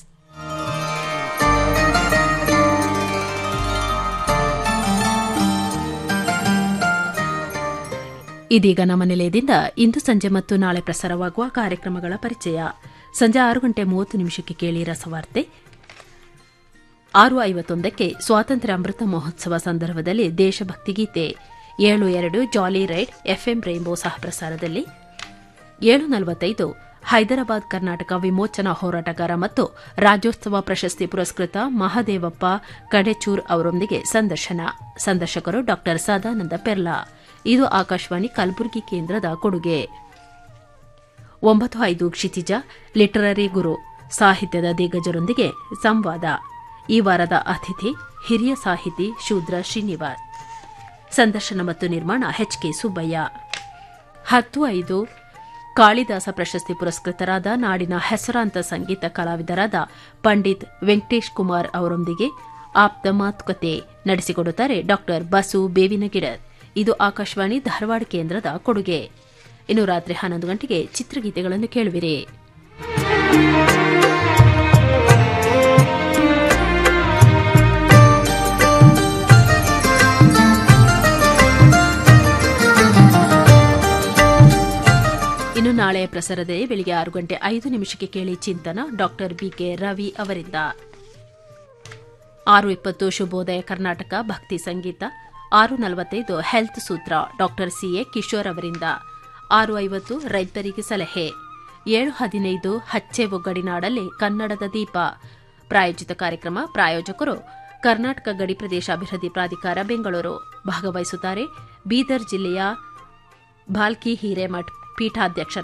ಇದೀಗ ನಮ್ಮ ನಿಲಯದಿಂದ ಇಂದು ಸಂಜೆ ಮತ್ತು ನಾಳೆ ಪ್ರಸಾರವಾಗುವ ಕಾರ್ಯಕ್ರಮಗಳ ಪರಿಚಯ ಸಂಜೆ ಆರು ಗಂಟೆ ಮೂವತ್ತು ನಿಮಿಷಕ್ಕೆ ಕೇಳಿ ರಸವಾರ್ತೆ ಆರು ಐವತ್ತೊಂದಕ್ಕೆ ಸ್ವಾತಂತ್ರ್ಯ ಅಮೃತ ಮಹೋತ್ಸವ ಸಂದರ್ಭದಲ್ಲಿ ದೇಶಭಕ್ತಿ ಗೀತೆ ಏಳು ಎರಡು ಜಾಲಿ ರೈಡ್ ಎಫ್ಎಂ ರೈನ್ಬೋ ಸಹ ಪ್ರಸಾರದಲ್ಲಿ ಏಳು ನಲವತ್ತೈದು ಹೈದರಾಬಾದ್ ಕರ್ನಾಟಕ ವಿಮೋಚನಾ ಹೋರಾಟಗಾರ ಮತ್ತು ರಾಜ್ಯೋತ್ಸವ ಪ್ರಶಸ್ತಿ ಪುರಸ್ಕೃತ ಮಹಾದೇವಪ್ಪ ಕಡೆಚೂರ್ ಅವರೊಂದಿಗೆ ಸಂದರ್ಶನ ಸಂದರ್ಶಕರು ಡಾ ಸದಾನಂದ ಪೆರ್ಲಾ ಇದು ಆಕಾಶವಾಣಿ ಕಲಬುರಗಿ ಕೇಂದ್ರದ ಕೊಡುಗೆ ಒಂಬತ್ತು ಐದು ಕ್ಷಿತಿಜ ಲಿಟರರಿ ಗುರು ಸಾಹಿತ್ಯದ ದಿಗ್ಗಜರೊಂದಿಗೆ ಸಂವಾದ ಈ ವಾರದ ಅತಿಥಿ ಹಿರಿಯ ಸಾಹಿತಿ ಶೂದ್ರ ಶ್ರೀನಿವಾಸ್ ಸಂದರ್ಶನ ಮತ್ತು ನಿರ್ಮಾಣ ಎಚ್ಕೆ ಸುಬ್ಬಯ್ಯ ಹತ್ತು ಐದು ಕಾಳಿದಾಸ ಪ್ರಶಸ್ತಿ ಪುರಸ್ಕೃತರಾದ ನಾಡಿನ ಹೆಸರಾಂತ ಸಂಗೀತ ಕಲಾವಿದರಾದ ಪಂಡಿತ್ ವೆಂಕಟೇಶ್ ಕುಮಾರ್ ಅವರೊಂದಿಗೆ ಆಪ್ತ ಮಾತುಕತೆ ನಡೆಸಿಕೊಡುತ್ತಾರೆ ಡಾ ಬಸು ಬೇವಿನಗಿಡರ್ ಇದು ಆಕಾಶವಾಣಿ ಧಾರವಾಡ ಕೇಂದ್ರದ ಕೊಡುಗೆ ಇನ್ನು ರಾತ್ರಿ ಹನ್ನೊಂದು ಗಂಟೆಗೆ ಚಿತ್ರಗೀತೆಗಳನ್ನು ಕೇಳುವಿರಿ ಇನ್ನು ನಾಳೆ ಪ್ರಸಾರದಲ್ಲಿ ಬೆಳಿಗ್ಗೆ ಆರು ಗಂಟೆ ಐದು ನಿಮಿಷಕ್ಕೆ ಕೇಳಿ ಚಿಂತನ ಡಾಕ್ಟರ್ ಬಿಕೆ ರವಿ ಅವರಿಂದ ಆರು ಇಪ್ಪತ್ತು ಶುಭೋದಯ ಕರ್ನಾಟಕ ಭಕ್ತಿ ಸಂಗೀತ ಆರು ನಲವತ್ತೈದು ಹೆಲ್ತ್ ಸೂತ್ರ ಡಾಕ್ಟರ್ ಸಿಎ ಕಿಶೋರ್ ಅವರಿಂದ ಆರು ಐವತ್ತು ರೈತರಿಗೆ ಸಲಹೆ ಏಳು ಹದಿನೈದು ಹಚ್ಚೆ ಒಗ್ಗಡಿನಾಡಲ್ಲಿ ಕನ್ನಡದ ದೀಪ ಪ್ರಾಯೋಜಿತ ಕಾರ್ಯಕ್ರಮ ಪ್ರಾಯೋಜಕರು ಕರ್ನಾಟಕ ಗಡಿ ಪ್ರದೇಶ ಅಭಿವೃದ್ಧಿ ಪ್ರಾಧಿಕಾರ ಬೆಂಗಳೂರು ಭಾಗವಹಿಸುತ್ತಾರೆ ಬೀದರ್ ಜಿಲ್ಲೆಯ ಭಾಲ್ಕಿ ಹಿರೇಮಠ್ ಪೀಠಾಧ್ಯಕ್ಷರ